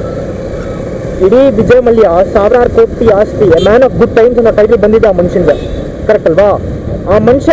ಇಡೀ ವಿಜಯ್ ಮಲ್ಯ ಸಾವಿರಾರು ಕೋಟಿ ಆಸ್ತಿ a man of good times ಅನ್ನೋ ಟೈಟಲ್ ಬಂದಿದೆ ಆ ಮನುಷ್ಯನಿಗೆ ಕರೆಕ್ಟ್ ಅಲ್ವಾ ಆ ಮನುಷ್ಯ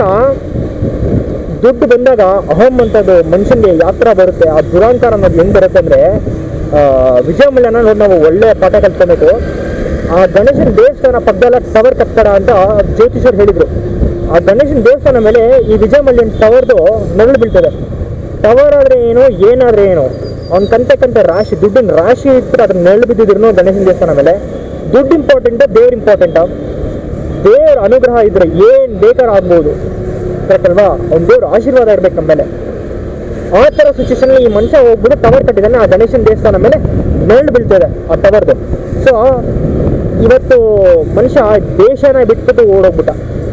ದುಡ್ಡು ಬಂದಾಗ ಅಹಂ ಅಂತದ್ದು ಮನುಷ್ಯನಿಗೆ ಯಾತ್ರ ಬರುತ್ತೆ ಆ ದುರಾಂಕಾರ ಅನ್ನೋದು ಹೆಂಗ್ ಬರುತ್ತೆ ಅಂದ್ರೆ ಆ, ವಿಜಯ ಮಲ್ಯನ ನೋಡಿ ನಾವು ಒಳ್ಳೆ ಪಾಠ ಕಲ್ತ್ಕೊಬೇಕು ಆ ಗಣೇಶನ ದೇವಸ್ಥಾನ ಪಕ್ಕದಲ್ಲ ಟವರ್ ಕಟ್ತಾರ ಅಂತ ಜ್ಯೋತಿಷರು ಹೇಳಿದ್ರು ಆ ಗಣೇಶನ ದೇವಸ್ಥಾನ ಮೇಲೆ ಈ ವಿಜಯ ಮಲ್ಯನ್ ಟವರ್ದು ನೆರಳು ಬೀಳ್ತದೆ ಟವರ್ ಆದ್ರೆ ಏನು ಏನಾದ್ರೆ ಏನು ಅವ್ನ ಕಂತೆ ಕಂತೆ ರಾಶಿ ದುಡ್ಡಿನ ರಾಶಿ ಇಟ್ಟು ಅದ್ರ ನೆರಳು ಬಿದ್ದಿದ್ರು ಗಣೇಶನ ದೇವಸ್ಥಾನ ಮೇಲೆ ದುಡ್ಡು ಇಂಪಾರ್ಟೆಂಟ್ ದೇವ್ರ ಇಂಪಾರ್ಟೆಂಟ್ ದೇವ್ರ ಅನುಗ್ರಹ ಇದ್ರೆ ಏನ್ ಬೇಕಾದ್ರೂ ಆಗ್ಬೋದು ಕರೆಕ್ಟ್ ಅಲ್ವಾ ಅವ್ನ ದೇವ್ರ ಆಶೀರ್ವಾದ ಇರ್ಬೇಕು ನಮ್ಮ ಮೇಲೆ ಆ ಥರ ಸಿಚುವೇಶನ್ ಈ ಮನುಷ್ಯ ಹೋಗ್ಬಿಟ್ಟು ಟವರ್ ಕಟ್ಟಿದ್ದಾನೆ ಆ ಗಣೇಶನ ದೇವಸ್ಥಾನ ಮೇಲೆ ನೆರಳು ಬೀಳ್ತದೆ ಆ ಟವರ್ದು ಸೊ ಇವತ್ತು ಮನುಷ್ಯ ದೇಶನ ಬಿಟ್ಬಿಟ್ಟು ಓಡೋಗ್ಬಿಟ್ಟ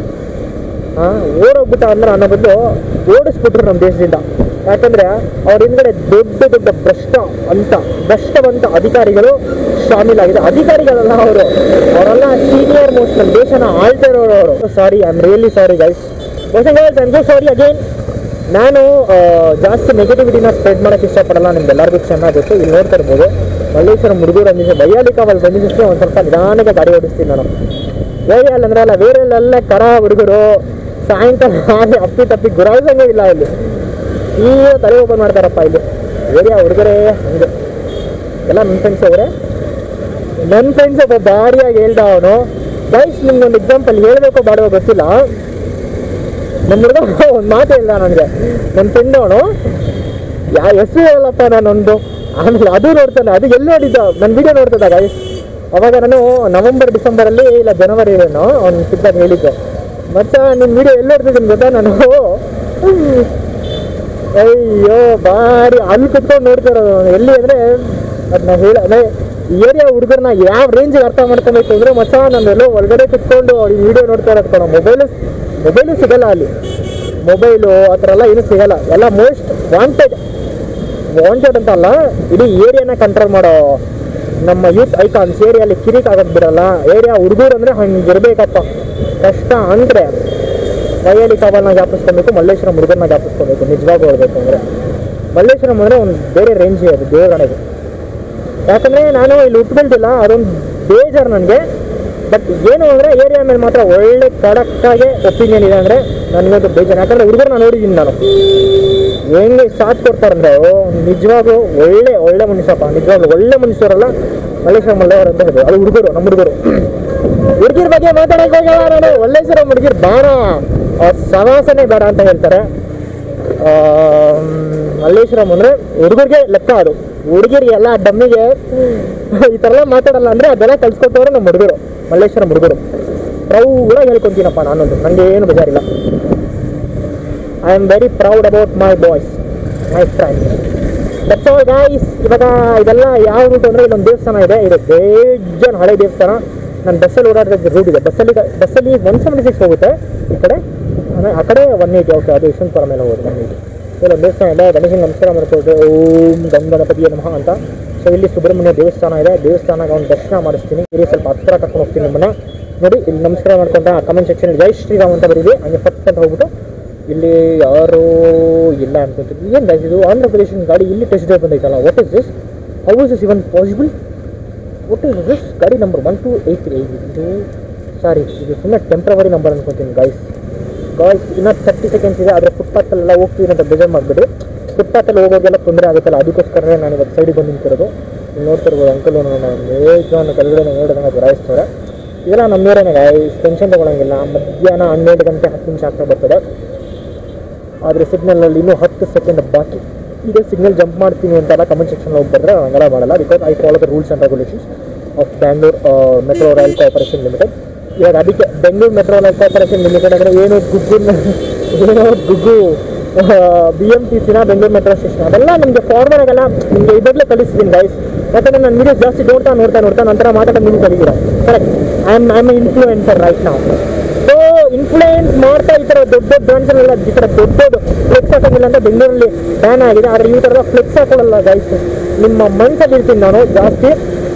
ಆ, ಓಡೋಗ್ಬಿಟ್ಟ ಅಂದ್ರೆ ಅನ್ನೋ ಬದಲು ಓಡಿಸ್ಬಿಟ್ರು ನಮ್ಮ ದೇಶದಿಂದ ಯಾಕಂದ್ರೆ ಅವ್ರ ಹಿಂದ್ಗಡೆ ದೊಡ್ಡ ದೊಡ್ಡ ಭ್ರಷ್ಟ ಅಂತ ಭ್ರಷ್ಟವಂತ ಅಧಿಕಾರಿಗಳು ಶಾಮೀಲಾಗಿದೆ ಅಧಿಕಾರಿಗಳಲ್ಲ ಅವರು ಅವರೆಲ್ಲ ಸೀನಿಯರ್ ಮೋಸ್ಟ್ ನಮ್ಮ ದೇಶನ ಆಳ್ತಾ ಇರೋರು ಅವರು sorry I am really sorry guys guys I so sorry again ನಾನು ಆ, ಜಾಸ್ತಿ ನೆಗೆಟಿವಿಟಿನ ಸ್ಪ್ರೆಡ್ ಮಾಡೋಕ್ಕೆ ಇಷ್ಟಪಡಲ್ಲ ನಿಮ್ಗೆ ಎಲ್ಲರಿಗೂ ಚೆನ್ನಾಗಿ ಗೊತ್ತು ಇಲ್ಲಿ ನೋಡ್ತಾ ಇರ್ಬೋದು ಮಲ್ಲೇಶ್ವರ ಮುಡುಗೂರು ಅಂದಿಸಿ ಬಯ್ಯಾಲಿಕಾವಲ್ಲಿ ಬಂದಿದ್ದಕ್ಕೆ ಒಂದು ಸ್ವಲ್ಪ ನಿಧಾನಕ್ಕೆ ಗಾಡಿ ಓಡಿಸ್ತೀನಿ ನಾನು ಏರಿಯಲ್ ಅಂದ್ರೆ ಅಲ್ಲ ಬೇರೆಲ್ಲ ಕರ ಹುಡುಗರು ಸಾಯಂಕಾಲ ಹಾಗೆ ಅಪ್ಪಿ ತಪ್ಪಿ ಗುರಾಯಿಸಂಗೇ ಇಲ್ಲ ಇಲ್ಲಿ ಈಗ ತಲೆ ಓಪನ್ ಮಾಡ್ತಾರಪ್ಪ ಇಲ್ಲಿ ಏರಿಯಾ ಹುಡುಗರೇ ಹಂಗೆ ಎಲ್ಲ ನನ್ನ ಫ್ರೆಂಡ್ಸ್ ಅವರೇ ನನ್ನ ಫ್ರೆಂಡ್ಸ್ ಒಬ್ಬ ಭಾರಿಯಾಗಿ ಹೇಳ್ದ ಅವನು ಗೈಸ್ ನಿಮ್ಗೊಂದು ಎಕ್ಸಾಂಪಲ್ ಹೇಳಬೇಕೋ ಬೇಡವೋ ಗೊತ್ತಿಲ್ಲ ನಮ್ಮ ಹುಡುಗ ಒಂದು ಮಾತು ಹೇಳ್ದ ನನಗೆ ನನ್ನ ಫ್ರೆಂಡ್ ಅವನು ಯಾ ಹೆಸರು ಹೇಳಲ್ಲಪ್ಪ ನಾನೊಂದು ಆಮೇಲೆ ಅದು ನೋಡ್ತಾನೆ ಅದು ಎಲ್ಲಿ ನೋಡಿದ್ದ ನನ್ನ ವಿಡಿಯೋ ನೋಡ್ತದ ಗೈಸ್ ಅವಾಗ ನಾನು ನವೆಂಬರ್ ಡಿಸೆಂಬರಲ್ಲಿ ಇಲ್ಲ ಜನವರಿ ಏನೋ ಅವ್ನು ಸಿಕ್ಕಾಗ ಹೇಳಿದ್ದೆ ಮತ್ತೆ ನಿಮ್ಮ ವಿಡಿಯೋ ಎಲ್ಲಿ ನೋಡ್ತಿದ್ದೀನಿ ಗೊತ್ತಾ ನಾನು ಅಯ್ಯೋ ಭಾರಿ ಅಲ್ಲಿ ಕುತ್ಕೊಂಡು ನೋಡ್ತಾ ಇರೋದು ಅವ್ನು. ಎಲ್ಲಿ ಅಂದರೆ ಅದನ್ನ ಹೇಳ ಅದೇ ಏರಿಯಾ ಹುಡುಗರನ್ನ ಯಾವ ರೇಂಜಿಗೆ ಅರ್ಥ ಮಾಡ್ಕೊಬೇಕು ಅಂದ್ರೆ ಮಚ್ಚ ನಾನೆಲ್ಲೋ ಒಳಗಡೆ ಕುತ್ಕೊಂಡು ವಿಡಿಯೋ ನೋಡ್ತಾ ಇರೋದು ಕಣ ಮೊಬೈಲು ಮೊಬೈಲು ಸಿಗಲ್ಲ ಅಲ್ಲಿ ಮೊಬೈಲು ಆ ಥರ ಎಲ್ಲ ಏನೂ ಸಿಗಲ್ಲ ಎಲ್ಲ ಮೋಸ್ಟ್ ವಾಂಟೆಡ್ ವಾಂಟೆಡ್ ಅಂತ ಅಲ್ಲ ಇಡೀ ಏರಿಯಾನ ಕಂಟ್ರೋಲ್ ಮಾಡೋ ನಮ್ಮ ಯೂತ್ ಐಕಾನ್ಸ್ ಏರಿಯಲ್ಲಿ ಕಿರಿಕ್ ಆಗೋದು ಬಿಡಲ್ಲ ಏರಿಯಾ ಹುಡುಗರು ಅಂದರೆ ಹಂಗಿರ್ಬೇಕಪ್ಪ ಕಷ್ಟ ಅಂದರೆ ಕೈಯಲ್ಲಿ ಕಾವಲ್ನ ಜ್ಞಾಪಿಸ್ಕೊಬೇಕು ಮಲ್ಲೇಶ್ವರಂ ಹುಡುಗರನ್ನ ಜ್ಞಾಪಿಸ್ಕೊಬೇಕು ನಿಜವಾಗೂ ಹೇಳ್ಬೇಕು ಅಂದರೆ ಮಲ್ಲೇಶ್ವರಂ ಅಂದರೆ ಒಂದು ಬೇರೆ ರೇಂಜ್ ಅದು ದೇವಗಣಗೆ ಯಾಕಂದರೆ ನಾನು ಇಲ್ಲಿ ಹುಟ್ಬಿಳ್ತಿಲ್ಲ ಅದೊಂದು ಬೇಜಾರು ನನಗೆ ಬಟ್ ಏನು ಅಂದರೆ ಏರಿಯಾ ಮೇಲೆ ಮಾತ್ರ ಒಳ್ಳೆ ಕಡಕ್ಟಾಗೆ ಒಪಿನಿಯನ್ ಇದೆ ಅಂದರೆ ನನಗಂತೂ ಬೇಜಾರು ಯಾಕಂದರೆ ಹುಡುಗರನ್ನ ನೋಡಿದ್ದೀನಿ ನಾನು ಹೆಂಗೆ ಸಾಥ್ ಕೊಡ್ತಾರೆ ಅಂದರೆ ನಿಜವಾಗ್ಲೂ ಒಳ್ಳೆ ಒಳ್ಳೆ ಮನುಷ್ಯಪ್ಪ ನಿಜವಾಗ್ಲೂ ಒಳ್ಳೆ ಮನುಷ್ಯರಲ್ಲ ಮಲ್ಲೇಶ್ವರ ಮಲ್ಲೇವರ್ ಅಂತ ಹೇಳಿದ್ರು ಅದು ಹುಡುಗರು ನಮ್ಮ ಹುಡುಗರು ಹುಡುಗಿರ ಬಗ್ಗೆ ಮಾತಾಡಕ್ಕೆ ಹೋಗಲ್ಲ ನಾನು ಮಲ್ಲೇಶ್ವರ ಹುಡುಗಿರ್ ಬೇಡ ಅವ್ರ ಸವಾಸನೆ ಬೇಡ ಅಂತ ಹೇಳ್ತಾರೆ ಆ, ಮಲ್ಲೇಶ್ವರಂ ಅಂದರೆ ಹುಡುಗರಿಗೆ ಲೆಕ್ಕ ಅದು ಹುಡುಗಿರಿಗೆ ಎಲ್ಲ ಡಮ್ಮಿಗೆ ಈ ಥರ ಎಲ್ಲ ಮಾತಾಡಲ್ಲ ಅಂದರೆ ಅದೆಲ್ಲ ಕಲ್ಸ್ಕೊಟ್ಟವ್ರು ನಮ್ಮ ಹುಡುಗರು ಮಲ್ಲೇಶ್ವರಂ ಹುಡುಗರು ಪ್ರೌಡಾಗಿ ಹೇಳ್ಕೊತೀನಪ್ಪ ನಾನೊಂದು ನನಗೆ ಏನು ಬೇಜಾರಿಲ್ಲ I am very proud about my boys my friends that's all guys ಇವಾಗ ಇದೆಲ್ಲ ಯಾವ ರೂಟ್ ಅಂದರೆ ಇಲ್ಲೊಂದು ದೇವಸ್ಥಾನ ಇದೆ ಇದು ಬೇಜನ್ ಹಳೆ ದೇವಸ್ಥಾನ ನಾನು ಬಸ್ಸಲ್ಲಿ ಓಡಾಡೋದು ರೂಟ್ ಇದೆ ಬಸ್ಸಲ್ಲಿ ಬಸ್ಸಲ್ಲಿ ಒನ್ ಸೆವೆಂಟಿ ಸಿಕ್ಸ್ ಹೋಗುತ್ತೆ ಈ ಕಡೆ ಆಮೇಲೆ ಆ ಕಡೆ ಒನ್ ಏಯ್ಟಿ ಓಕೆ ಅದು ಯಶವಂತಪುರ ಮೇಲೆ ಹೋಗೋದು ಒನ್ ಏಯ್ಟಿ ಇಲ್ಲೊಂದು ದೇವಸ್ಥಾನ ಇದೆ ಗಣೇಶನ ನಮಸ್ಕಾರ ಮಾಡ್ಕೊಳ್ಳೋದು ಓಂ ಗಂ ಗಣಪತಿಯ ನಮಃ ಅಂತ ಸೊ ಇಲ್ಲಿ ಸುಬ್ರಹ್ಮಣ್ಯ ದೇವಸ್ಥಾನ ಇದೆ ದೇವಸ್ಥಾನಕ್ಕೆ ಒಂದು ದರ್ಶನ ಮಾಡಿಸ್ತೀನಿ ಇಲ್ಲಿ ಸ್ವಲ್ಪ ಹತ್ತಿರ ಕರ್ಕೊಂಡು ಹೋಗ್ತೀನಿ ನಿಮ್ಮನ್ನ ನೋಡಿ ಇಲ್ಲಿ ನಮಸ್ಕಾರ ಮಾಡ್ಕೊಂಡ ಕಮೆಂಟ್ ಸೆಕ್ಷನ್ ಜೈ ಶ್ರೀರಾಮ್ ಅಂತ ಬರೀರಿ ಹಂಗೆ ಫಸ್ಟ್ ಅಂತ ಹೋಗ್ಬಿಟ್ಟು ಇಲ್ಲಿ ಯಾರು ಇಲ್ಲ ಅನ್ಕೊಂತೀನಿ ಏನು ಗೈಸ್ ಇದು ಆಂಧ್ರ ಪ್ರದೇಶನ ಗಾಡಿ ಇಲ್ಲಿ ಟೆಸ್ಟ್ ಡ್ರೈವ್ ಬಂದೈತಲ್ಲ what is this how is is even possible what is this ಗಾಡಿ number one two eight three ಇದು ಸಾರಿ ಇದು ಸುಮ್ಮನೆ ಟೆಂಪ್ರವರಿ ನಂಬರ್ ಅನ್ಕೊಂತೀನಿ ಗೈಸ್ ಗಾಯ್ಸ್ ಇನ್ನೂ ತರ್ಟಿ ಸೆಕೆಂಡ್ಸ್ ಇದೆ ಆದರೆ ಫುಟ್ಪಾತಲ್ಲೆಲ್ಲ ಹೋಗ್ತೀವಿ ಅಂತ ಬೇಜಾರು ಮಾಡಿಬಿಡಿ ಫುಟ್ಪಾತಲ್ಲಿ ಹೋಗೋದೆಲ್ಲ ತೊಂದರೆ ಆಗುತ್ತಲ್ಲ ಅದಕ್ಕೋಸ್ಕರನೇ ನಾನು ಇವತ್ತು ಸೈಡಿಗೆ ಬಂದು ನಿಂತಿರೋದು ನೀವು ನೋಡ್ತಿರ್ಬೋದು ಅಂಕಲ್ ಮೇಜನ್ನು ಕೆಳಗಡೆ ನೋಡಿದಂಗೆ ಗುರಾಯಿಸ್ತಾರೆ ಇದೆಲ್ಲ ನಮ್ಮೂರೇನೆ ಗಾಯ್ಸ್ ಟೆನ್ಷನ್ ತೊಗೊಳಂಗಿಲ್ಲ ಮಧ್ಯಾಹ್ನ ಹನ್ನೆರಡು ಗಂಟೆ ಹತ್ತು ನಿಮಿಷ ಆಗ್ತಾ ಬರ್ತದೆ ಆದರೆ ಸಿಗ್ನಲಲ್ಲಿ ಇನ್ನೂ ಹತ್ತು ಸೆಕೆಂಡ್ ಬಾಕಿ ಈಗ ಸಿಗ್ನಲ್ ಜಂಪ್ ಮಾಡ್ತೀನಿ ಅಂತೆಲ್ಲ ಕಮೆಂಟ್ ಸೆಕ್ಷನ್ ಹೋಗಿ ಬಂದರೆ ಹಂಗೆಲ್ಲ ಮಾಡಲ್ಲ because I follow the rules and regulations of Bangalore metro rail corporation limited ಇವಾಗ ಅದಕ್ಕೆ Bengaluru metro rail corporation limited ಅಂದರೆ ಏನು ಗುಗ್ಗುನ ಏನೋ ಗುಗ್ಗು ಬಿ ಎಮ್ ಟಿ ಸಿನ ಬೆಂಗಳೂರು ಮೆಟ್ರೋ ಸ್ಟೇಷನ್ ಅದೆಲ್ಲ ನಿಮಗೆ ಫಾರ್ಮರ್ ಆಗಲ್ಲ ನಿಮಗೆ ಇದರಲ್ಲೇ ಕಲಿಸ್ತೀನಿ ಗೈಸ್ ಯಾಕಂದರೆ ನಾನು ವೀಡಿಯೋಸ್ ಜಾಸ್ತಿ ನೋಡ್ತಾ ನೋಡ್ತಾ ನೋಡ್ತಾ ನಂತರ ಮಾತಾಡೋದು ನೀವು ಕಲಿತೀರ correct I am I am influencer right ನಾವು ಸೊ ಇನ್ಫ್ಲೂಯೆನ್ಸ್ ಮಾಡ್ತಾ ಈ ಥರ ದೊಡ್ಡ ದೊಡ್ಡ ಬ್ರಾಂಡ್ಸಲ್ಲೆಲ್ಲ ಈ ಥರ ದೊಡ್ಡ ದೊಡ್ಡ ಫ್ಲೆಕ್ಸ್ ಹಾಕೋಂಗಿಲ್ಲ ಅಂತ ಬೆಂಗಳೂರಲ್ಲಿ ಬ್ಯಾನ್ ಆಗಿದೆ ಆದರೆ ಈ ಥರದ ಫ್ಲೆಕ್ಸ್ ಹಾಕೊಳ್ಳಲ್ಲ ಗೈಸ್ ನಿಮ್ಮ ಮನ್ಸಲ್ಲಿ ಇರ್ತೀನಿ ನಾನು ಜಾಸ್ತಿ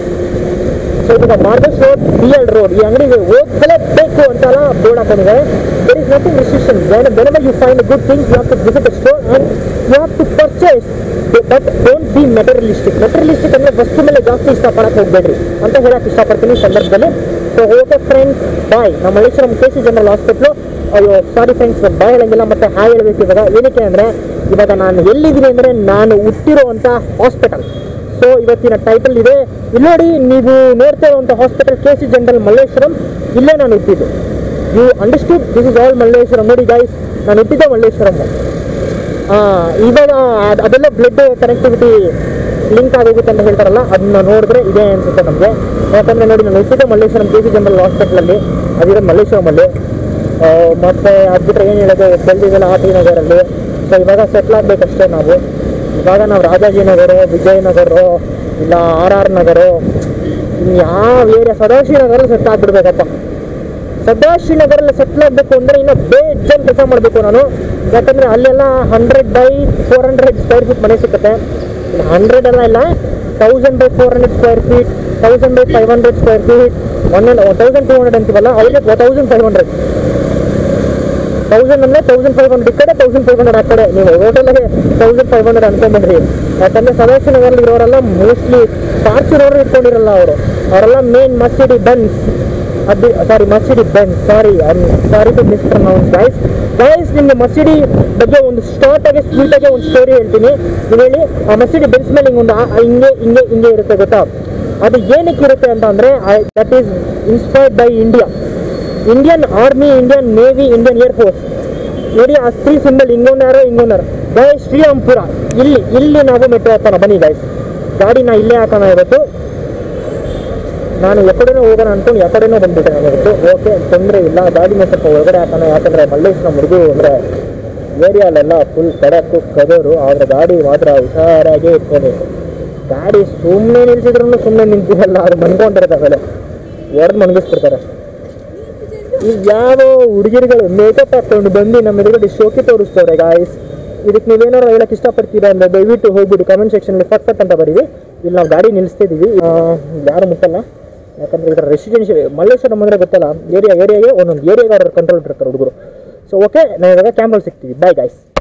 ಸೊ ಇವಾಗ Margosa road B L road ಈ ಅಂಗಡಿಗೆ ಹೋಗಲೇಬೇಕು ಅಂತೆಲ್ಲ ಬೋರ್ಡ್ ಹಾಕೊಂಡಿದ್ದಾರೆ there is nothing restriction when you find good things you have to visit store and you have to purchase but don't be materialistic materialistic ಅಂದರೆ ವಸ್ತು ಮೇಲೆ ಜಾಸ್ತಿ ಇಷ್ಟಪಡಕ್ಕೆ ಹೋಗ್ಬೇಡ್ರಿ ಅಂತ ಹೇಳಕ್ಕೆ ಇಷ್ಟಪಡ್ತೀನಿ ಈ ಸಂದರ್ಭದಲ್ಲಿ ಸೊ ಓಕೆ ಫ್ರೆಂಡ್ಸ್ ಬಾಯ್ ನಮ್ಮ Malleshwaram K C general hospital ಅಯ್ಯೋ ಸಾರಿ ಫ್ರೆಂಡ್ಸ್ ಬಾಯ್ ಹೇಳಂಗಿಲ್ಲ ಮತ್ತೆ ಹಾಯ್ ಹೇಳ್ಬೇಕು ಇವಾಗ ಏನಕ್ಕೆ ಅಂದರೆ ಇವಾಗ ನಾನು ಎಲ್ಲಿದ್ದೀನಿ ಅಂದರೆ ನಾನು ಹುಟ್ಟಿರುವಂಥ ಹಾಸ್ಪಿಟಲ್ ಸೊ ಇವತ್ತಿನ ಟೈಟಲ್ ಇದೆ ಇಲ್ಲಿ ನೋಡಿ ನೀವು ನೋಡ್ತಾ ಇರುವಂಥ hospital K C general Malleshwaram ಇಲ್ಲೇ ನಾನು ಹುಟ್ಟಿದ್ದು you understood this is all Malleshwaram ನೋಡಿ ಗೈಸ್ ನಾನು ಹುಟ್ಟಿದ್ದೆ ಮಲ್ಲೇಶ್ವರಂ ಆ, ಇವಾಗ ಅದ್- ಅದೆಲ್ಲ ಬ್ಲಡ್ ಕನೆಕ್ಟಿವಿಟಿ ಲಿಂಕ್ ಆಗೋಗುತ್ತೆ ಅಂತ ಹೇಳ್ತಾರಲ್ಲ ಅದನ್ನ ನೋಡಿದ್ರೆ ಇದೆ ಅನ್ಸುತ್ತೆ ನಮಗೆ ಯಾಕಂದ್ರೆ ನೋಡಿ ನಾನು ಹುಟ್ಟಿದ್ದೆ ಮಲ್ಲೇಶ್ವರಂ ಕೆ ಸಿ ಜನರಲ್ ಹಾಸ್ಪಿಟ್ಲಲ್ಲಿ ಅದಿರೋ ಮಲ್ಲೇಶ್ವರಮಲ್ಲಿ ಆ, ಮತ್ತೆ ಅದು ಬಿಟ್ಟರೆ ಏನು ಹೇಳೋದು ಬೆಳೆದಿದ್ದೆಲ್ಲ ಆರ್ ಟಿ ನಗರಲ್ಲಿ ಸೊ ಇವಾಗ ಸೆಟ್ಲ್ ಆಗಬೇಕಷ್ಟೇ ನಾವು ಇವಾಗ ನಾವು ರಾಜಾಜಿನಗರ ವಿಜಯನಗರ ಇಲ್ಲ ಆರ್ ಆರ್ ನಗರ ಯಾವ ಏರಿಯಾ ಸದಾಶಿವನಗರಲ್ಲಿ ಸೆಟ್ ಆಗ್ಬಿಡ್ಬೇಕಪ್ಪ ಸದಾಶಿವನಗರಲ್ಲಿ ಸೆಟ್ಲ್ ಆಗಬೇಕು ಅಂದರೆ ಇನ್ನೂ ಬೇಜಾನ್ ಕೆಲಸ ಮಾಡಬೇಕು ನಾನು ಯಾಕಂದರೆ ಅಲ್ಲೆಲ್ಲ hundred by four hundred square feet ಮನೆ ಸಿಗುತ್ತೆ ಹಂಡ್ರೆಡ್ ಎಲ್ಲ ಇಲ್ಲ thousand by four hundred square feet thousand by five hundred square feet one thousand two hundred ಅಂತೀವಲ್ಲ ಅವರಿಗೆ ತೌಸಂಡ್ ಫೈವ್ ಹಂಡ್ರೆಡ್ ತೌಸಂಡ್ ಅಂದರೆ ತೌಸಂಡ್ ಫೈವ್ ಹಂಡ್ರೆಡ್ ಈ ಕಡೆ ತೌಸಂಡ್ ಫೈವ್ ಹಂಡ್ರೆಡ್ ಆ ಕಡೆ ನೀವು ಟೋಟಲಾಗಿ ತೌಸಂಡ್ ಫೈವ್ ಹಂಡ್ರೆಡ್ ಅನ್ಕೊಂಡ್ಬಿಡ್ರಿ ಯಾಕಂದರೆ ಸದಾಶಿವನಗರಲ್ಲಿ ಇರೋರೆಲ್ಲ ಮೋಸ್ಟ್ಲಿ ಫಾರ್ಚುನರ್ ಇಟ್ಕೊಂಡಿರಲ್ಲ ಅವರು ಅವರೆಲ್ಲ ಮೇನ್ ಮಸಿಡಿ ಬನ್ಸ್ ಅದು sorry Mercedes Benz sorry sorry to mispronounce guys guys ನಿಮಗೆ ಮಸಿಡಿ ಬಗ್ಗೆ ಒಂದು ಶಾರ್ಟ್ ಆಗಿ ಸ್ವೀಟ್ ಆಗಿ ಒಂದು ಸ್ಟೋರಿ ಹೇಳ್ತೀನಿ ನೀವು ಹೇಳಿ ಆ ಮಸಿಡಿ ಬೆನ್ಸ್ ಮೇಲೆ ಹಿಂಗೆ ಒಂದು ಆ- ಆ ಹಿಂಗೆ ಹಿಂಗೆ ಹಿಂಗೆ ಇರುತ್ತೆ ಗೊತ್ತಾ ಅದು ಏನಕ್ಕೆ ಇರುತ್ತೆ ಅಂತ ಅಂದರೆ that is inspired by India Indian army Indian navy Indian air force ನೋಡಿ ಆ ಸ್ತ್ರೀ ಸಿಂಬಲ್ ಹಿಂಗೊಂದಾರು ಹಿಂಗೊಂದಾರು ಗೈ ಶ್ರೀರಾಮ್ಪುರ ಇಲ್ಲಿ ಇಲ್ಲಿ ನಾವು ಮೆಟ್ರೋ ಹಾಕೋಣ ಬನ್ನಿ ಗೈಸ್ ಗಾಡಿನ ಇಲ್ಲೇ ಹಾಕೋಣ ಇವತ್ತು ನಾನು ಎಕಡೆನೋ ಹೋಗೋಣ ಅನ್ಕೊಂಡು ಎಕಡೆನೋ ಬಂದ್ಬಿಟ್ಟೆ ನಾನು ಇವತ್ತು ಓಕೆ ತೊಂದರೆ ಇಲ್ಲ ಗಾಡಿನ ಸ್ವಲ್ಪ ಒಳಗಡೆ ಹಾಕೋಣ ಯಾಕಂದರೆ ಮಲ್ಲೇಶ್ವರ ಹುಡುಗರು ಅಂದರೆ ಏರಿಯಾಲೆಲ್ಲ ಫುಲ್ ಕಡಕು ಕದರು ಆದರೆ ಗಾಡಿ ಮಾತ್ರ ಹುಷಾರಾಗಿ ಇಟ್ಕೋಬೇಕು ಗಾಡಿ ಸುಮ್ಮನೆ ನಿಲ್ಸಿದ್ರು ಸುಮ್ಮನೆ ನಿಂತಿರಲ್ಲ ಅದು ಮನ್ಕೊಂಡಿರುತ್ತೆ ಆಮೇಲೆ ಹೊಡೆದು ಮಣಗಿಸ್ಬಿಡ್ತಾರೆ ಈಗ ಯಾವ ಹುಡುಗಿರುಗಳು ಮೇಕಪ್ ಹಾಕೊಂಡು ಬಂದು ನಮ್ಮ ಎದುರುಗಡೆ ಶೋಕಿ ತೋರಿಸ್ತವ್ರೆ ಗಾಯ್ಸ್ ಇದಕ್ಕೆ ನೀವೇನಾರು ಹೇಳಕ್ ಇಷ್ಟಪಡ್ತೀರಾ ಅಂದ್ರೆ ದಯವಿಟ್ಟು ಹೋಗ್ಬಿಟ್ಟು ಕಮೆಂಟ್ ಸೆಕ್ಷನಲ್ಲಿ ಫಟ್ ಫಟ್ ಅಂತ ಬರೀರಿ ಇಲ್ಲಿ ನಾವು ಗಾಡಿ ನಿಲ್ಲಿಸ್ತಿದ್ದೀವಿ ಆ, ಯಾರು ಮುಟ್ಟಲ್ಲ ಯಾಕಂದ್ರೆ ಇದರ ರೆಸಿಡೆನ್ಷಿಯಲ್ ಮಲ್ಲೇಶ್ವರಂ ಅಂದ್ರೆ ಗೊತ್ತಲ್ಲ ಏರಿಯಾ ಏರಿಯಾಗೆ ಒಂದೊಂದು ಏರಿಯಾಗೆ ಅವ್ರ ಕಂಟ್ರೋಲ್ ಇರ್ತಾರೆ ಹುಡುಗರು ಸೊ ಓಕೆ ನಾವು ಇವಾಗ ಕ್ಯಾಂಪಲ್ಲಿ ಸಿಗ್ತೀವಿ ಬಾಯ್ ಗಾಯ್ಸ್